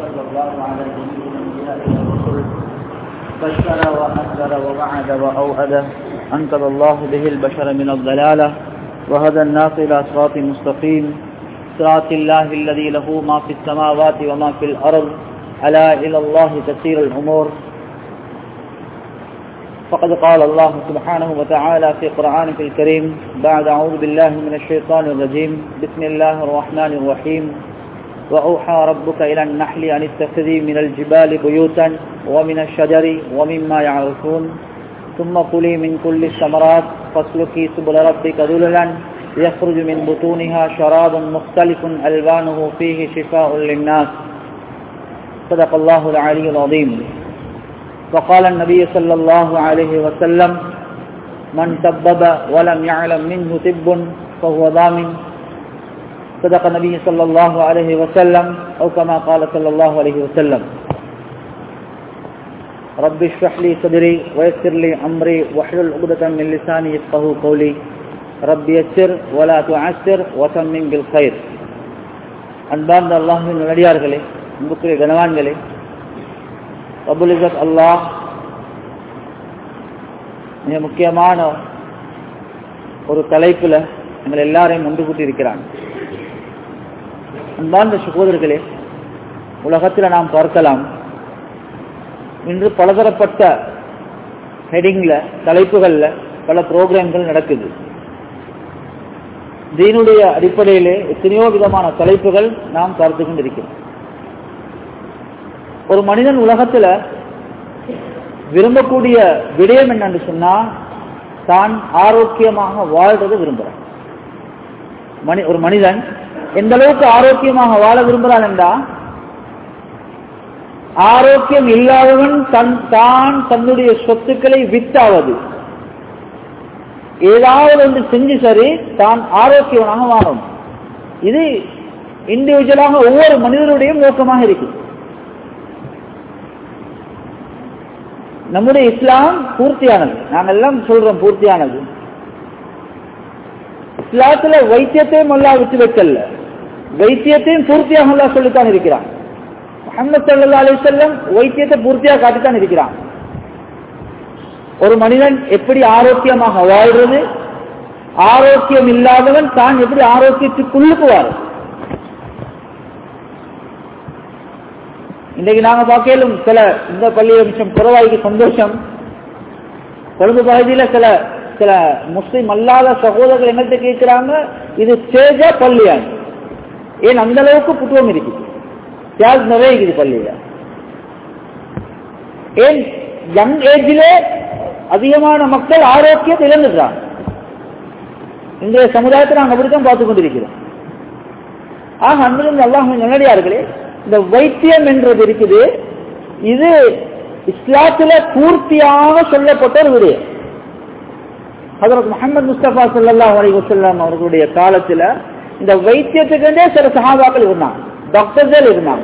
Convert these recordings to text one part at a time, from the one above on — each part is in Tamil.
صلى الله على جميع الانبياء والرسل بشر وانذر ووعد واوعد انقذ الله به البشر من الضلاله وهدى الناس الى صراط مستقيم صراط الله الذي له ما في السماوات وما في الارض الا الى الله تسير الامور فقد قال الله سبحانه وتعالى في قرآنه الكريم بعد أعوذ بالله من الشيطان الرجيم بسم الله الرحمن الرحيم وأوحى ربك إلى النحل أن اتخذي من الجبال بيوتا ومن الشجر ومما يعرفون ثم كلي من كل الثمرات فاسلكي سبل ربك ذللا يخرج من بطونها شراب مختلف ألوانه فيه شفاء للناس صدق الله العلي العظيم وقال النبي صلى الله عليه وسلم من سبب ولم يعلم منه طب فهو ضامن صدق النبي صلى الله عليه وسلم أو كما قال صلى الله عليه وسلم رب اشرح لي صدري ويسر لي أمري واحلل عقدة من لساني يفقه قولي رب يسر ولا تعسر وتمم بالخير அன்பார்ந்த அல்லாஹின் நல்லடியார்களே அன்புக்குரிய கனவான்களே அபுல் இசத் அல்லாஹ் மிக முக்கியமான ஒரு தலைப்பில் எங்கள் எல்லாரையும் ஒன்று கூட்டி இருக்கிறான் அன்பார்ந்த சகோதரர்களே உலகத்தில் நாம் பார்க்கலாம் இன்று பலதரப்பட்ட ஹெடிங்கில் தலைப்புகளில் பல ப்ரோக்ராம்கள் நடக்குது தீனுடைய அடிப்படையிலே எத்தனையோ விதமான தலைப்புகள் நாம் பார்த்து கொண்டிருக்கிறோம் ஒரு மனிதன் உலகத்துல விரும்பக்கூடிய விடயம் என்னன்னு சொன்னா தான் ஆரோக்கியமாக வாழ்றதை விரும்புறான் மனி ஒரு மனிதன் எந்த அளவுக்கு ஆரோக்கியமாக வாழ விரும்புறான் என்றா ஆரோக்கியம் இல்லாதவன் தன் தான் தன்னுடைய சொத்துக்களை வித்தாவது ஏதாவது ஒன்று செஞ்சு சரி தான் ஆரோக்கியமாக வாழணும் இது இண்டிவிஜுவலாக ஒவ்வொரு மனிதனுடைய நோக்கமாக இருக்கு நம்முடைய இஸ்லாம் பூர்த்தியானது நாங்கள் எல்லாம் சொல்றோம் பூர்த்தியானது இஸ்லாத்துல வைத்தியத்தையும் அல்லா விட்டு வைக்கல வைத்தியத்தையும் பூர்த்தியாக அல்லா சொல்லித்தான் இருக்கிறான் முகமது சல்லா அலி செல்லம் வைத்தியத்தை பூர்த்தியாக காட்டித்தான் இருக்கிறான் ஒரு மனிதன் எப்படி ஆரோக்கியமாக வாழ்றது ஆரோக்கியம் இல்லாதவன் தான் எப்படி ஆரோக்கியத்துக்குள்ளுக்கு வாரு இன்னைக்கு நாங்க பார்க்கலும் சில இந்த பள்ளி நிமிஷம் புறவாய்க்கு சந்தோஷம் கொழும்பு பகுதியில சில சில முஸ்லிம் அல்லாத சகோதரர்கள் எங்கள்கிட்ட கேட்கிறாங்க இது ஸ்டேஜா பள்ளியா ஏன் அந்த அளவுக்கு புத்துவம் இருக்குது தியாஸ் நிறைய இருக்குது பள்ளியில ஏன் யங் ஏஜ்ல அதிகமான மக்கள் ஆரோக்கியத்தை இழந்துடுறாங்க இன்றைய சமுதாயத்தை நாங்கள் அப்படித்தான் பார்த்து கொண்டிருக்கிறோம் ஆக அன்பிலிருந்து அல்லாஹ் நல்லடியார்களே இந்த வைத்தியம் என்றது இருக்குது இது இஸ்லாத்துல பூர்த்தியாக சொல்லப்பட்ட ஒரு விடயம் அதற்கு முகமது முஸ்தபா சல்லா அலி வசல்லாம் அவர்களுடைய காலத்துல இந்த வைத்தியத்துக்குண்டே சில சகாபாக்கள் இருந்தாங்க டாக்டர்கள் இருந்தாங்க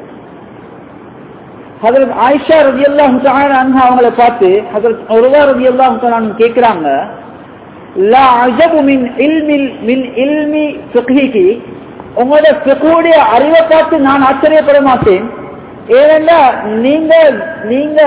ஹதரத் ஆயிஷா ரவி அல்லாஹ் அவங்களை பார்த்து ஹதரத் ஒருவா ரவி அல்லாஹ் கேட்கிறாங்க லா அஜபு மின் இல்மில் மின் இல்மி ஃபிக்ஹிக்கு உங்களோட ஃபிக்குடைய அறிவை பார்த்து நான் ஆச்சரியப்பட மாட்டேன் ஏனென்றா நீங்க நீங்க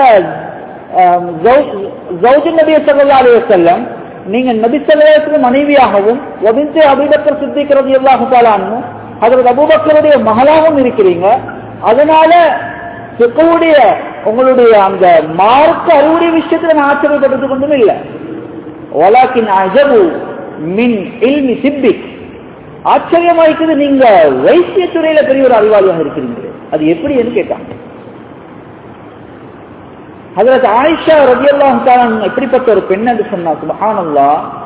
நபி சல்லா அலி வசல்லம் நீங்க நபி சல்லாத்துக்கு மனைவியாகவும் ஒபிந்து அபிபக்கர் சித்திக்கிறது எல்லாத்தாலும் அதற்கு அபுபக்கருடைய மகளாகவும் இருக்கிறீங்க அதனால ஃபிக்குடைய உங்களுடைய அந்த மார்க்க அறிவுடைய விஷயத்துல நான் ஆச்சரியப்பட்டது கொண்டும் இல்லை ஒலாக்கின் அஜபு மின் இல்மி சிப்பிக் ஆச்சரியமாய்க்குது நீங்க வைத்தியத்துறையில பெரிய ஒரு அறிவாளியாக இருக்கிறீங்க அது எப்படி என்று கேட்டாங்க அதற்கு ஆயிஷா ரவி அல்லாம் எப்படிப்பட்ட ஒரு பெண் என்று சொன்னா சுபஹானல்லா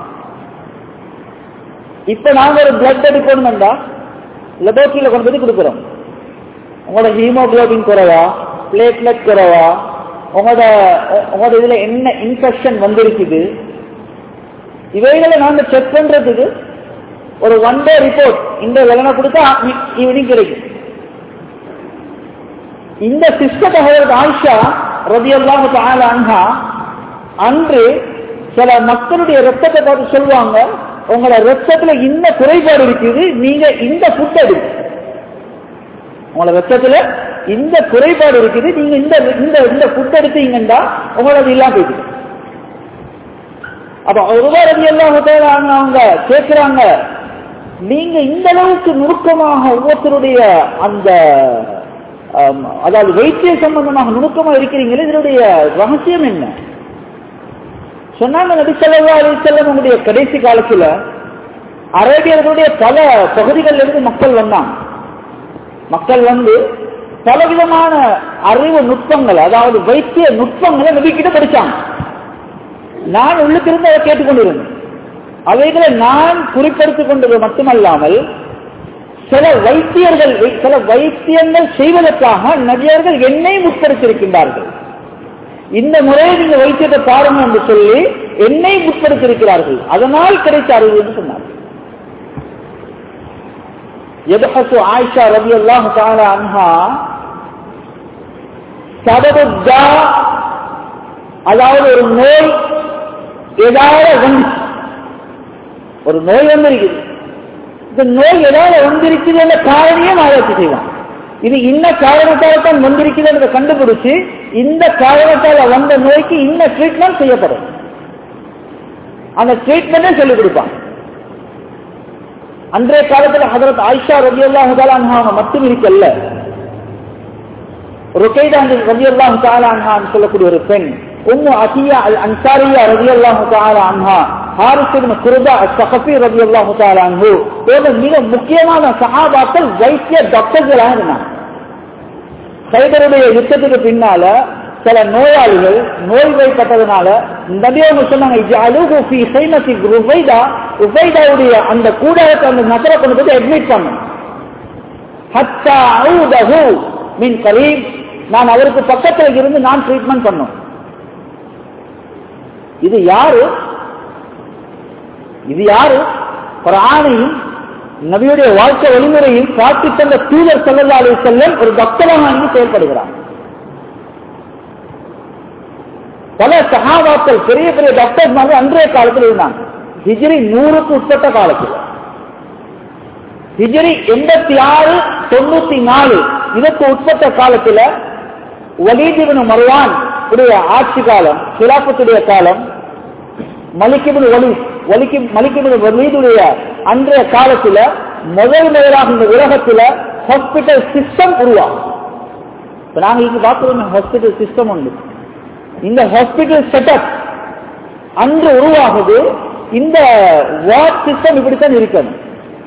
இப்ப நாங்க ஒரு பிளட் எடுக்கணும்டா லெபோரட்டரியில கொண்டு போய் கொடுக்குறோம் உங்களோட ஹீமோகுளோபின் குறைவா பிளேட்லெட் குறைவா உங்களோட உங்களோட இதுல என்ன இன்ஃபெக்ஷன் வந்திருக்குது இவைகளை நாங்க செக் பண்றதுக்கு ஒரு ஒன் டே ரிப்போர்ட் இந்த விலனை கொடுத்தா ஈவினிங் கிடைக்கும் இந்த சிஸ்டத்தை ஆயிஷா ரதி அல்லாஹு அன்ஹா அன்று சில மக்களுடைய ரத்தத்தை பார்த்து சொல்லுவாங்க உங்களோட ரத்தத்துல இந்த குறைபாடு இருக்குது நீங்க இந்த ஃபுட் எடுங்க உங்களோட ரத்தத்துல இந்த குறைபாடு இருக்குது நீங்க இந்த இந்த இந்த ஃபுட் எடுத்தீங்கன்னா உங்களது இல்லாம போயிடுது அப்ப ஒருவர் எல்லாம் அவங்க கேட்கிறாங்க நீங்க இந்த அளவுக்கு நுணுக்கமாக ஒவ்வொருத்தருடைய அந்த ஆம், அதாவது வைத்திய சம்பந்தமாக நுணுக்கமா இருக்கிறீங்களே இதனுடைய ரகசியம் என்ன சொன்னாங்க நபி ஸல்லல்லாஹு அலைஹி வஸல்லம் உங்களுடைய கடைசி காலத்துல அரேபியர்களுடைய பல பகுதிகளில் இருந்து மக்கள் வந்தாங்க மக்கள் வந்து பலவிதமான அறிவு நுட்பங்கள் அதாவது வைத்திய நுட்பங்களை நபிக்கிட்ட படிச்சாங்க நான் உள்ளுக்கு இருந்து அதை கேட்டுக்கொண்டிருந்தேன் அவைகளை நான் குறிப்பெடுத்துக் கொண்டது மட்டுமல்லாமல் சில வைத்தியர்கள் சில வைத்தியங்கள் செய்வதற்காக நபியர்கள் என்னை முற்படுத்தியிருக்கின்றார்கள் இந்த முறையை நீங்க வைத்தியத்தை பாருங்க என்று சொல்லி என்னை முற்படுத்தியிருக்கிறார்கள் அதனால் கிடைத்த அறிவு என்று சொன்னார்கள் يبحث عائشة رضي الله تعالى عنها سبب الداء அதாவது ஒரு நோய் ஏதாவது வந்துச்சு ஒரு நோய் வந்திருக்குது இந்த நோய் ஏதாவது வந்திருக்குது என்ற காரணியம் ஆராய்ச்சி செய்வான் இது இன்ன காரணத்தால தான் வந்திருக்குது என்று கண்டுபிடிச்சு இந்த காரணத்தால வந்த நோய்க்கு இன்ன ட்ரீட்மெண்ட் செய்யப்படும் அந்த ட்ரீட்மெண்ட்டை சொல்லிக் கொடுப்பான் அன்றைய காலத்துல ஹதரத் ஆயிஷா ரவி அவங்க மட்டும் இருக்கல்ல ருக்கைதா ரவி அல்லாஹு தாலான்னு சொல்லக்கூடிய ஒரு பெண் உம்மு அசியா அல் அன்சாரியா ரவி அல்லாஹு தாலா அன்ஹா ஹாரிசிபின் குருதா சஹபி ரவி அல்லாஹு தாலான்ஹு போன்ற மிக முக்கியமான சஹாபாக்கள் வைத்திய டாக்டர்களாக இருந்தாங்க சைதருடைய யுத்தத்துக்கு பின்னால சில நோயாளிகள் நோய்வாய்ப்பட்டதுனால நபியவங்க சொன்னாங்க ஜஅலுஹு ஃபீ ஹைமத்தி ருபைதா ருபைதாவுடைய அந்த கூடாரத்தை அந்த நகரை கொண்டு போய் அட்மிட் பண்ணும் ஹத்தா அவுதஹு மின் கரீப் நான் அவருக்கு பக்கத்துல இருந்து நான் ட்ரீட்மெண்ட் பண்ணோம் இது யாரு இது யாரு குரானையும் நபியுடைய வாழ்க்கை வழிமுறையும் காட்டி தந்த தூதர் ஸல்லல்லாஹு அலைஹி வஸல்லம் ஒரு டாக்டராக இங்கு செயல்படுகிறார் பல சகாபாக்கள் பெரிய பெரிய டாக்டர்ஸ் மாதிரி அன்றைய காலத்தில் இருந்தாங்க ஹிஜ்ரி நூறுக்கு உட்பட்ட காலத்தில் ஹிஜ்ரி எண்பத்தி ஆறு தொண்ணூத்தி நாலு இதற்கு உட்பட்ட காலத்துல வலீதிபின் மருவான் உடைய ஆட்சி காலம் சிலாப்பத்துடைய காலம் மலிக்கிபின் வலி வலிக்கு மலிக்கிபின் வலீதுடைய அன்றைய காலத்துல முதல் முதலாக இந்த உலகத்துல ஹாஸ்பிட்டல் சிஸ்டம் உருவாகும் இப்ப நாங்க இங்க பார்க்கிறோம் ஹாஸ்பிட்டல் சிஸ்டம் உண்டு இந்த ஹாஸ்பிட்டல் செட்டப் அன்று உருவாகுது இந்த வார்ட் சிஸ்டம் இப்படித்தான் இருக்கணும்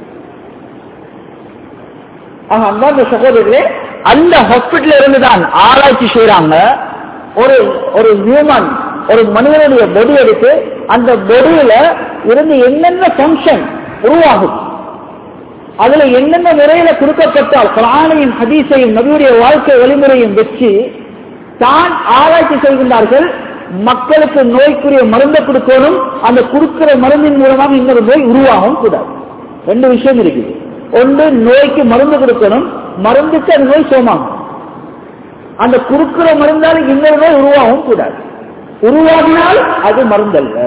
ஆக அன்பார்ந்த சகோதரர்களே அந்த ஹாஸ்பிட்டல் இருந்து தான் ஆராய்ச்சி செய்யறாங்க ஒரு ஒரு ஹியூமன் ஒரு மனிதனுடைய பொடி எடுத்து அந்த பொடியில இருந்து என்னென்ன ஃபங்க்ஷன் உருவாகுது அதுல என்னென்ன முறையில கொடுக்கப்பட்டால் குரானையும் ஹதீஸையும் நபியுடைய வாழ்க்கை வழிமுறையும் வச்சு தான் ஆராய்ச்சி செய்கின்றார்கள் மக்களுக்கு நோய்க்குரிய மருந்தை கொடுக்கணும் அந்த கொடுக்கிற மருந்தின் மூலமாக இன்னொரு நோய் உருவாகவும் கூடாது ரெண்டு விஷயம் இருக்குது ஒன்று நோய்க்கு மருந்து கொடுக்கணும் மருந்துக்கு அந்த நோய் சோமாகும் அந்த கொடுக்கிற மருந்தால் இன்னொரு நோய் உருவாகவும் கூடாது உருவாகினால் அது மருந்தல்ல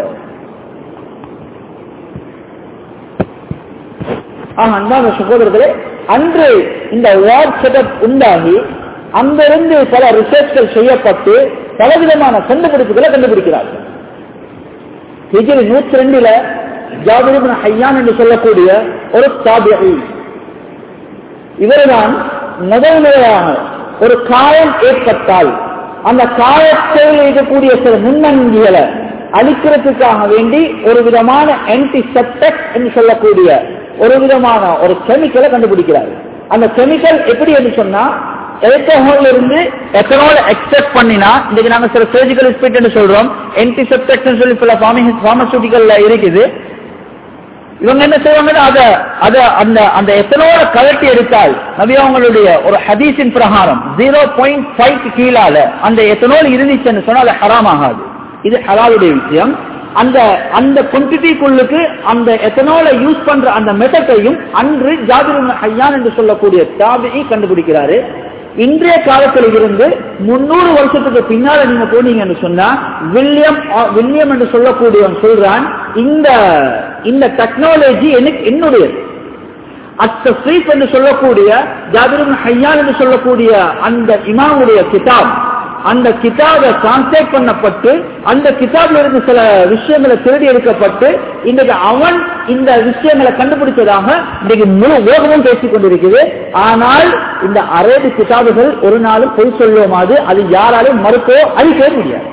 ஆக அன்பான சகோதரர்களே அன்று இந்த வார்ட் செட்டப் உண்டாகி அங்கிருந்து பல ரிசர்ச்கள் செய்யப்பட்டு பலவிதமான கண்டுபிடிப்புகளை கண்டுபிடிக்கிறார்கள் ஹிஜ்ரி நூற்றி ரெண்டுல ஜாபிரிபின் ஹையான் என்று சொல்லக்கூடிய ஒரு தாபியி இவர்தான் முதல் முறையாக ஒரு காயம் ஏற்பட்டால் அந்த காயத்தில் இருக்கக்கூடிய சில முன்னங்கிகளை அழிக்கிறதுக்காக வேண்டி ஒரு விதமான ஆன்டிசெப்டக் என்று சொல்லக்கூடிய ஒரு விதமான ஒரு கெமிக்கலை கண்டுபிடிக்கிறார் அந்த கெமிக்கல் எப்படி என்று சொன்னா எல்கஹால் இருந்து எத்தனால் எக்ஸ்ட்ராக்ட் பண்ணினா இன்னைக்கு நாங்க சில சர்ஜிக்கல் ஸ்பீட் சொல்றோம் ஆன்டிசெப்டக் சொல்லி சில பார்மசூட்டிக்கல்ல இருக்குது இவங்க என்ன செய்வாங்கன்னா அத அத அந்த அந்த எத்தனோட கலட்டி எடுத்தால் நபி அவங்களுடைய ஒரு ஹதீஸின் பிரகாரம் ஜீரோ பாயிண்ட் ஃபைவ் கீழால அந்த எத்தனோல் இருந்துச்சுன்னு சொன்னா அது ஹராம் ஆகாது இது ஹலாலுடைய விஷயம் அந்த அந்த குவான்டிட்டிக்குள்ளுக்கு அந்த எத்தனோலை யூஸ் பண்ற அந்த மெத்தட்டையும் அன்று ஜாபிர் ஐயான் என்று சொல்லக்கூடிய தாபியை கண்டுபிடிக்கிறாரு இன்றைய காலத்தில் இருந்து முன்னூறு வருஷத்துக்கு பின்னால நீங்க போனீங்கன்னு சொன்னா வில்லியம் வில்லியம் என்று சொல்லக்கூடியவன் சொல்றான் இந்த இந்த டெக்னாலஜி எனக்கு என்னுடையது அத்தீப் என்று சொல்லக்கூடிய ஜாபிரின் ஹையான் என்று சொல்லக்கூடிய அந்த இமாமுடைய கிதாப் அந்த கிதாபை டிரான்ஸ்லேட் பண்ணப்பட்டு அந்த கிதாபில் இருந்து சில விஷயங்களை தேடி எடுக்கப்பட்டு இன்றைக்கு அவன் இந்த விஷயங்களை கண்டுபிடிச்சதாக இன்றைக்கு முழு உலகமும் பேசிக் கொண்டிருக்குது ஆனால் இந்த அரேபி கிதாபுகள் ஒரு நாளும் பொய் சொல்லுவோமாது அது யாராலும் மறுக்கவோ அழிக்கவே முடியாது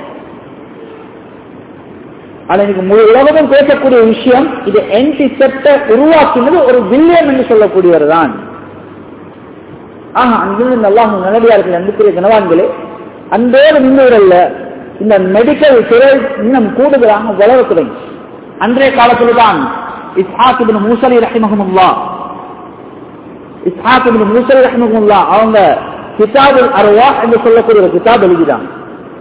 ஆனா இன்னைக்கு முழு உலகமும் பேசக்கூடிய விஷயம் இது என்டிசெப்ட உருவாக்கினது ஒரு வில்லியம் என்று சொல்லக்கூடியவர் தான் ஆஹா அங்கிருந்து அல்லாஹ் நல்லடியார்கள் அன்புக்குரிய கனவான்களே அன்றோடு நின்றுவிடல்ல இந்த மெடிக்கல் துறை இன்னும் கூடுதலாக வளர தொடங்கி அன்றைய காலத்தில் தான் இஸ்ஹாக் இபின் மூசலி ரஹிமஹமுல்லா இஸ்ஹாக் இபின் மூசலி ரஹிமஹமுல்லா அவங்க கிதாபுல் அருவா என்று சொல்லக்கூடிய ஒரு கிதாப் எழுதினாங்க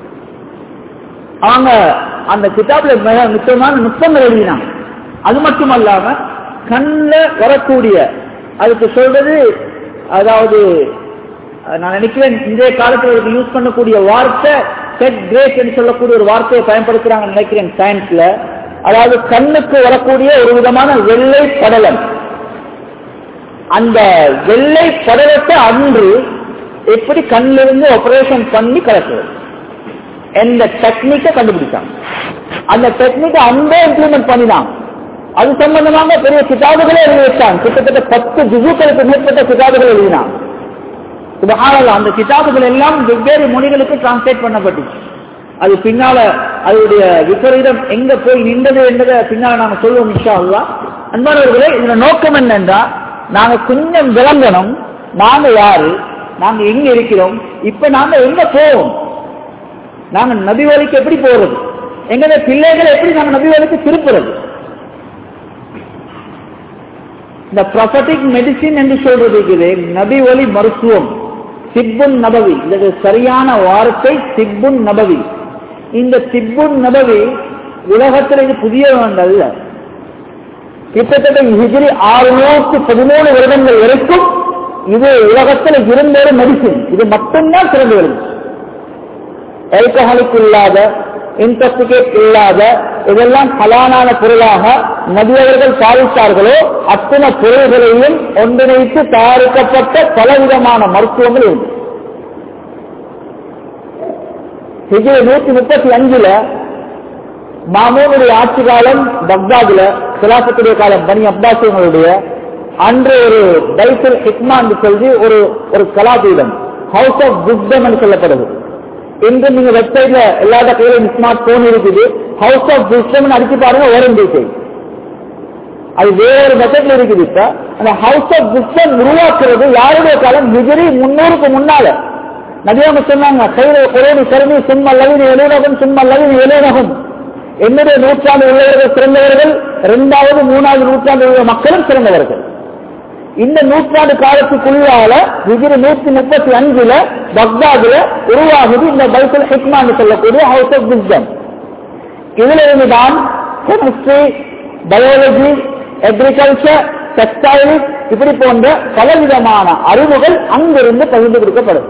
அவங்க அந்த கிதாப்ல மிக முக்கியமான நுட்பங்கள் எழுதினாங்க அது மட்டுமல்லாம கண்ணில் வரக்கூடிய அதுக்கு சொல்றது அதாவது நான் நினைக்கிறேன் இன்றைய காலத்தில் இதுக்கு யூஸ் பண்ணக்கூடிய வார்த்தை செட் கிரேட் என்று சொல்லக்கூடிய ஒரு வார்த்தையை பயன்படுத்துறாங்க நினைக்கிறேன் சயின்ஸ்ல அதாவது கண்ணுக்கு வரக்கூடிய ஒரு விதமான வெள்ளை படலம் அந்த வெள்ளை படலத்தை அன்று எப்படி கண்ணிலிருந்து ஆபரேஷன் பண்ணி கலக்குறது எந்த டெக்னிக்கை கண்டுபிடிச்சாங்க அந்த டெக்னிக்கை அன்பே இம்ப்ளிமெண்ட் பண்ணினாங்க அது சம்பந்தமாக பெரிய கிதாபுகளே எழுதி வச்சாங்க கிட்டத்தட்ட பத்து ஜிசுக்களுக்கு மேற்பட்ட கிதாபுகள் எழுதினாங்க சுபஹானல்லா அந்த கிதாபுகள் எல்லாம் வெவ்வேறு மொழிகளுக்கு டிரான்ஸ்லேட் பண்ணப்பட்டுச்சு அது பின்னால அதனுடைய விபரீதம் எங்க போய் நின்றது என்பதை பின்னால நாங்க சொல்லுவோம் இன்ஷா அல்லா அன்பானவர்களே இதுல நோக்கம் என்னன்னா நாங்க கொஞ்சம் விளங்கணும் நாங்க யாரு நாங்க எங்க இருக்கிறோம் இப்ப நாங்க எங்க போவோம் நாங்க நபி வழிக்கு எப்படி போறது எங்களுடைய பிள்ளைகளை எப்படி நாங்க நபி வழிக்கு திருப்புறது இந்த ப்ரொபட்டிக் மெடிசின் என்று சொல்றது இருக்குது நபி வழி மருத்துவம் சிப்புன் நபவி இது சரியான வார்த்தை சிப்புன் நபவி இந்த சிப்புன் நபவி உலகத்தில் இது புதிய அல்ல கிட்டத்தட்ட ஹிஜ்ரி ஆறுநூற்று பதிமூணு வருடங்கள் வரைக்கும் இது உலகத்தில் இருந்த ஒரு மெடிசின் இது மட்டும்தான் சிறந்து வருது ஆல்கஹாலிக் இல்லாத இன்டஸ்டிகேட் இல்லாத இதெல்லாம் ஹலானான பொருளாக நபியவர்கள் பாதித்தார்களோ அத்தனை பொருள்களையும் ஒன்றிணைத்து தயாரிக்கப்பட்ட பலவிதமான மருத்துவங்கள் உண்டு ஹிஜ்ரி நூத்தி முப்பத்தி அஞ்சுல மாமூனுடைய ஆட்சி காலம் பக்தாதுல சிலாசத்துடைய காலம் பனி அப்பாசியங்களுடைய அன்று ஒரு பைசல் ஹிக்மான் சொல்லி ஒரு ஒரு கலாபீடம் ஹவுஸ் ஆஃப் புத்தம் என்று சொல்லப்படுது இன்று நீங்க வெப்சைட்ல எல்லாத்த கையிலும் ஸ்மார்ட் போன் இருக்குது ஹவுஸ் ஆஃப் சிஸ்டம் அடிச்சு பாருங்க வரும் டீட்டெயில் அது வேற மெத்தட்ல இருக்குது இப்ப அந்த ஹவுஸ் ஆஃப் சிஸ்டம் உருவாக்குறது யாருடைய காலம் ஹிஜரி முன்னூறுக்கு முன்னால நதியாம சொன்னாங்க கையில குறைவு கருமி சும்மா லவின் எழுநகம் சும்மா லவின் எழுநகம் என்னுடைய நூற்றாண்டு உள்ளவர்கள் சிறந்தவர்கள் இரண்டாவது மூணாவது நூற்றாண்டு உள்ள மக்களும் சிறந்தவர்கள் இந்த நூற்றாண்டு காலத்துக்குள்ளால விஜய் நூத்தி முப்பத்தி அஞ்சுல பக்தாதுல உருவாகுது இந்த பைசல் ஹிக்மான்னு சொல்லக்கூடிய ஹவுஸ் ஆஃப் விஸ்டம் இதுல இருந்துதான் கெமிஸ்ட்ரி பயாலஜி அக்ரிகல்ச்சர் டெக்ஸ்டைல் இப்படி போன்ற பலவிதமான அறிவுகள் அங்கிருந்து பகிர்ந்து கொடுக்கப்படுது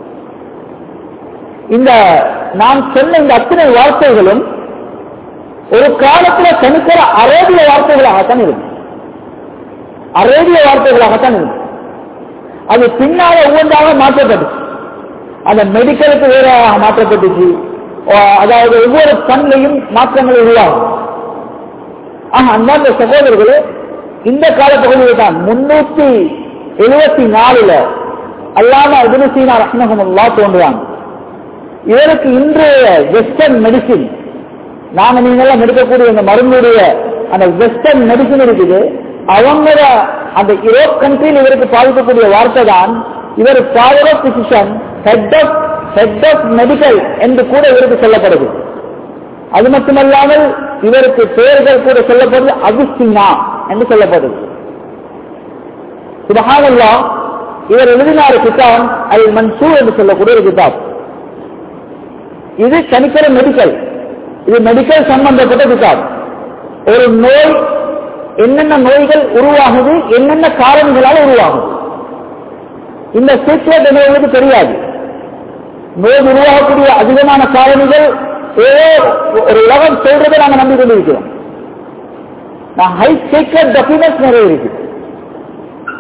இந்த நான் சொன்ன இந்த அத்தனை வார்த்தைகளும் ஒரு காலத்துல தனிக்கிற அரேபிய வார்த்தைகளாகத்தான் இருக்கும் அரேபிய வார்த்தைகளாகத்தான் இருக்கும் அது பின்னால ஒவ்வொன்றாக மாற்றப்பட்டுச்சு அந்த மெடிக்கலுக்கு வேறாக மாற்றப்பட்டுச்சு அதாவது ஒவ்வொரு கண்ணையும் மாற்றங்கள் உருவாகும் ஆக அந்தாந்த சகோதரர்களே இந்த காலப்பகுதியில் தான் முன்னூத்தி எழுபத்தி நாலுல அல்லாம இபுனு சீனா ரஹ்மஹமுல்லா தோன்றுவாங்க இவருக்கு இன்றைய வெஸ்டர்ன் மெடிசின் நாம நீங்கெல்லாம் எடுக்கக்கூடிய இந்த மருந்துடைய அந்த வெஸ்டர்ன் மெடிசின் இருக்குது அவங்கள அந்த யூரோப் கண்ட்ரியில் இவருக்கு பாதிக்கக்கூடிய வார்த்தை தான் இவர் father of physician head of head of medical என்று கூட இவருக்கு சொல்லப்படுது அது மட்டுமல்லாமல் இவருக்கு பெயர்கள் கூட சொல்லப்படுது அகுஸ்தினா என்று சொல்லப்படுது சுபஹானல்லா இவர் எழுதினார் கிதாப் அல் மன்சூர் என்று சொல்லக்கூடிய ஒரு கிதாப் இது தனிக்கிற மெடிக்கல் இது மெடிக்கல் சம்பந்தப்பட்ட கிதாப் ஒரு நோய் என்னென்ன நோய்கள் உருவாகுது என்னென்ன காரணங்களால் உருவாகுது இந்த சீக்கிரம் எங்களுக்கு தெரியாது நோய் உருவாகக்கூடிய அதிகமான காரணிகள் ஏதோ ஒரு உலகம் சொல்றதை நாங்க நம்பி கொண்டிருக்கிறோம் நான் ஹை சீக்கிரம் டாக்குமெண்ட்ஸ் நிறைய இருக்கு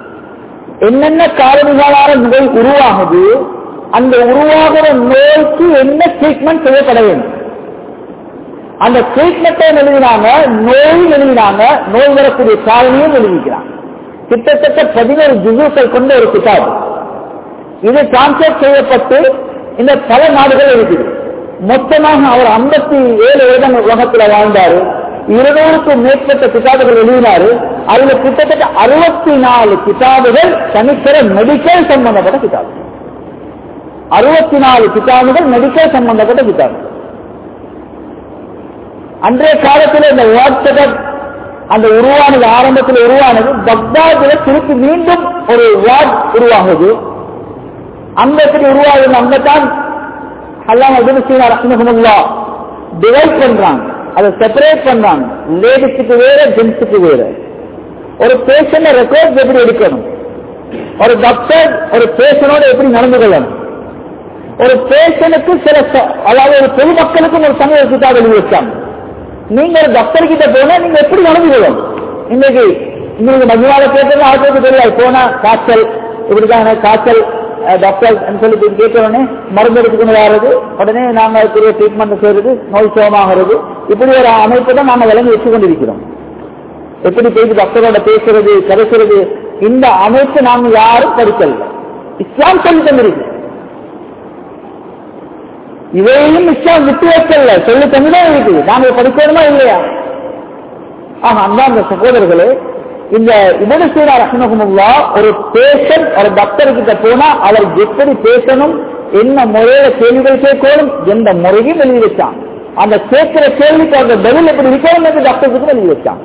என்னென்ன காரணிகளான நோய் உருவாகுது அந்த உருவாகிற நோய்க்கு என்ன ட்ரீட்மெண்ட் செய்யப்பட வேண்டும் அந்த ட்ரீட்மெண்ட்டை எழுதினாங்க நோய் எழுதினாங்க நோய் வரக்கூடிய காரணியும் எழுதிக்கிறாங்க கிட்டத்தட்ட பதினோரு ஜுசுக்கள் கொண்ட ஒரு கிதாப் இது டிரான்ஸ்லேட் செய்யப்பட்டு இந்த பல நாடுகள் இருக்குது மொத்தமாக அவர் ஐம்பத்தி ஏழு வருடம் உலகத்துல வாழ்ந்தாரு இருநூறுக்கும் மேற்பட்ட கிதாபுகள் எழுதினாரு அதுல கிட்டத்தட்ட அறுபத்தி நாலு கிதாபுகள் தனித்தர மெடிக்கல் சம்பந்தப்பட்ட கிதாபு அறுபத்தி நாலு கிதாபுகள் மெடிக்கல் சம்பந்தப்பட்ட கிதாபு அன்றைய காலத்தில் இந்த வாட்ஸ்அப் அந்த உருவானது ஆரம்பத்தில் உருவானது பக்தாதில் திருப்பி மீண்டும் ஒரு வார்ட் உருவாகுது அங்க எப்படி உருவாகுது அங்கத்தான் அல்லாம இப்னு சீனா ரஹ்மஹுல்லா டிவைட் பண்றாங்க அதை செப்பரேட் பண்றாங்க லேடிஸுக்கு வேற ஜென்ஸுக்கு வேற ஒரு பேஷண்ட் ரெக்கார்ட் எப்படி எடுக்கணும் ஒரு டாக்டர் ஒரு பேஷனோட எப்படி நடந்து கொள்ளணும் ஒரு பேஷனுக்கு சில ச- அதாவது ஒரு பொதுமக்களுக்கும் ஒரு சமய கிட்டாக எழுதி வச்சாங்க நீங்க ஒரு டாக்டர் கிட்ட போனா நீங்க எப்படி நடந்து கொள்ளணும் இன்னைக்கு இன்னைக்கு மஜ்மால கேட்டது ஆட்களுக்கு தெரியாது போனா காய்ச்சல் இப்படிதான காய்ச்சல் அஹ், டாக்டர் சொல்லி போய் கேட்ட உடனே மருந்து எடுத்துக்கணும் வர்றது உடனே நாங்க அதுக்குரிய ட்ரீட்மெண்ட் செய்யறது நோய் சுகமாகிறது இப்படி ஒரு அமைப்பு தான் நாங்க விளங்கி வச்சு கொண்டிருக்கிறோம் எப்படி போய் டாக்டரோட பேசுறது கதைக்கிறது இந்த அமைப்பு நாங்க யாரும் படிக்கல இஸ்லாம் சொல்லி தந்திருக்கு இதையும் இஸ்லாம் விட்டு வைக்கல சொல்லி தந்துதான் இருக்குது நாங்க படிக்கணுமா இல்லையா ஆமா அந்தாந்த சகோதரர்களே இந்த இபனு சீரா ரஹ்மஹுல்லா ஒரு பேஷண்ட் ஒரு டாக்டர் கிட்ட போனா அவர் எப்படி பேசணும் என்ன முறையில கேள்விகள் கேட்கணும் எந்த முறையும் எழுதி வச்சான் அந்த கேட்கிற கேள்விக்கு அந்த பதில் எப்படி இருக்கணும் என்று டாக்டர் கிட்ட எழுதி வச்சான்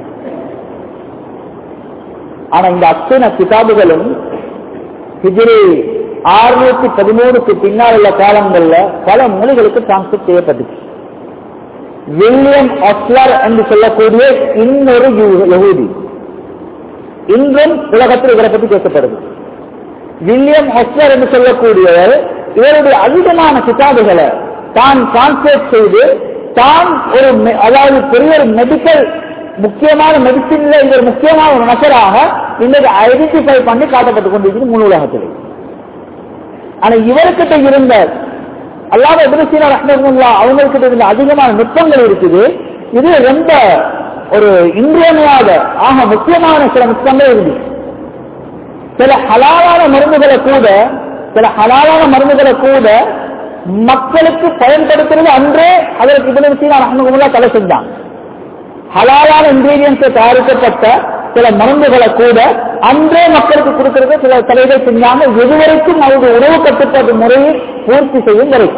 ஆனா இந்த அத்தனை கிதாபுகளும் ஹிஜ்ரி ஆறுநூத்தி பதிமூணுக்கு பின்னால் உள்ள காலங்கள்ல பல மொழிகளுக்கு டிரான்ஸ்லேட் செய்யப்பட்டுச்சு வில்லியம் ஒஸ்லர் என்று சொல்லக்கூடிய இன்னொரு யூ- யகூதி இன்றும் உலகத்தில் இவரை பற்றி பேசப்படுது வில்லியம் ஒஸ்லர் என்று சொல்லக்கூடியவர் இவருடைய அதிகமான கிதாபுகளை தான் டிரான்ஸ்லேட் செய்து தான் ஒரு மெ- அதாவது பெரிய ஒரு மெடிக்கல் முக்கியமான மெடிசின்ல இவர் முக்கியமான ஒரு நபராக இன்னைக்கு ஐடென்டிஃபை பண்ணி காட்டப்பட்டு கொண்டிருக்கிறது முழு உலகத்தில் ஆனா இவர்கிட்ட இருந்த அல்லாம எதிர்சீனா ரஹ்மத்துல்லா அவங்ககிட்ட இருந்த அதிகமான நுட்பங்கள் இருக்குது இது ரொம்ப ஒரு இன்றியமையாத ஆக முக்கியமான சில நுட்பங்கள் இருக்கு சில ஹலாலான மருந்துகளை கூட சில ஹலாலான மருந்துகளை கூட மக்களுக்கு பயன்படுத்துறது அன்றே அதற்கு இபின் சீனா ரஹ்மத்துல்லா தலை செஞ்சாங்க ஹலாலான இன்கிரீடியன்ஸ் தயாரிக்கப்பட்ட சில மருந்துகளை கூட அன்றே மக்களுக்கு கொடுக்கிறது சில தலைகள் செஞ்சாங்க எதுவரைக்கும் அவருடைய உணவு கட்டுப்பாட்டு முறையை பூர்த்தி செய்யும் வரைக்கும்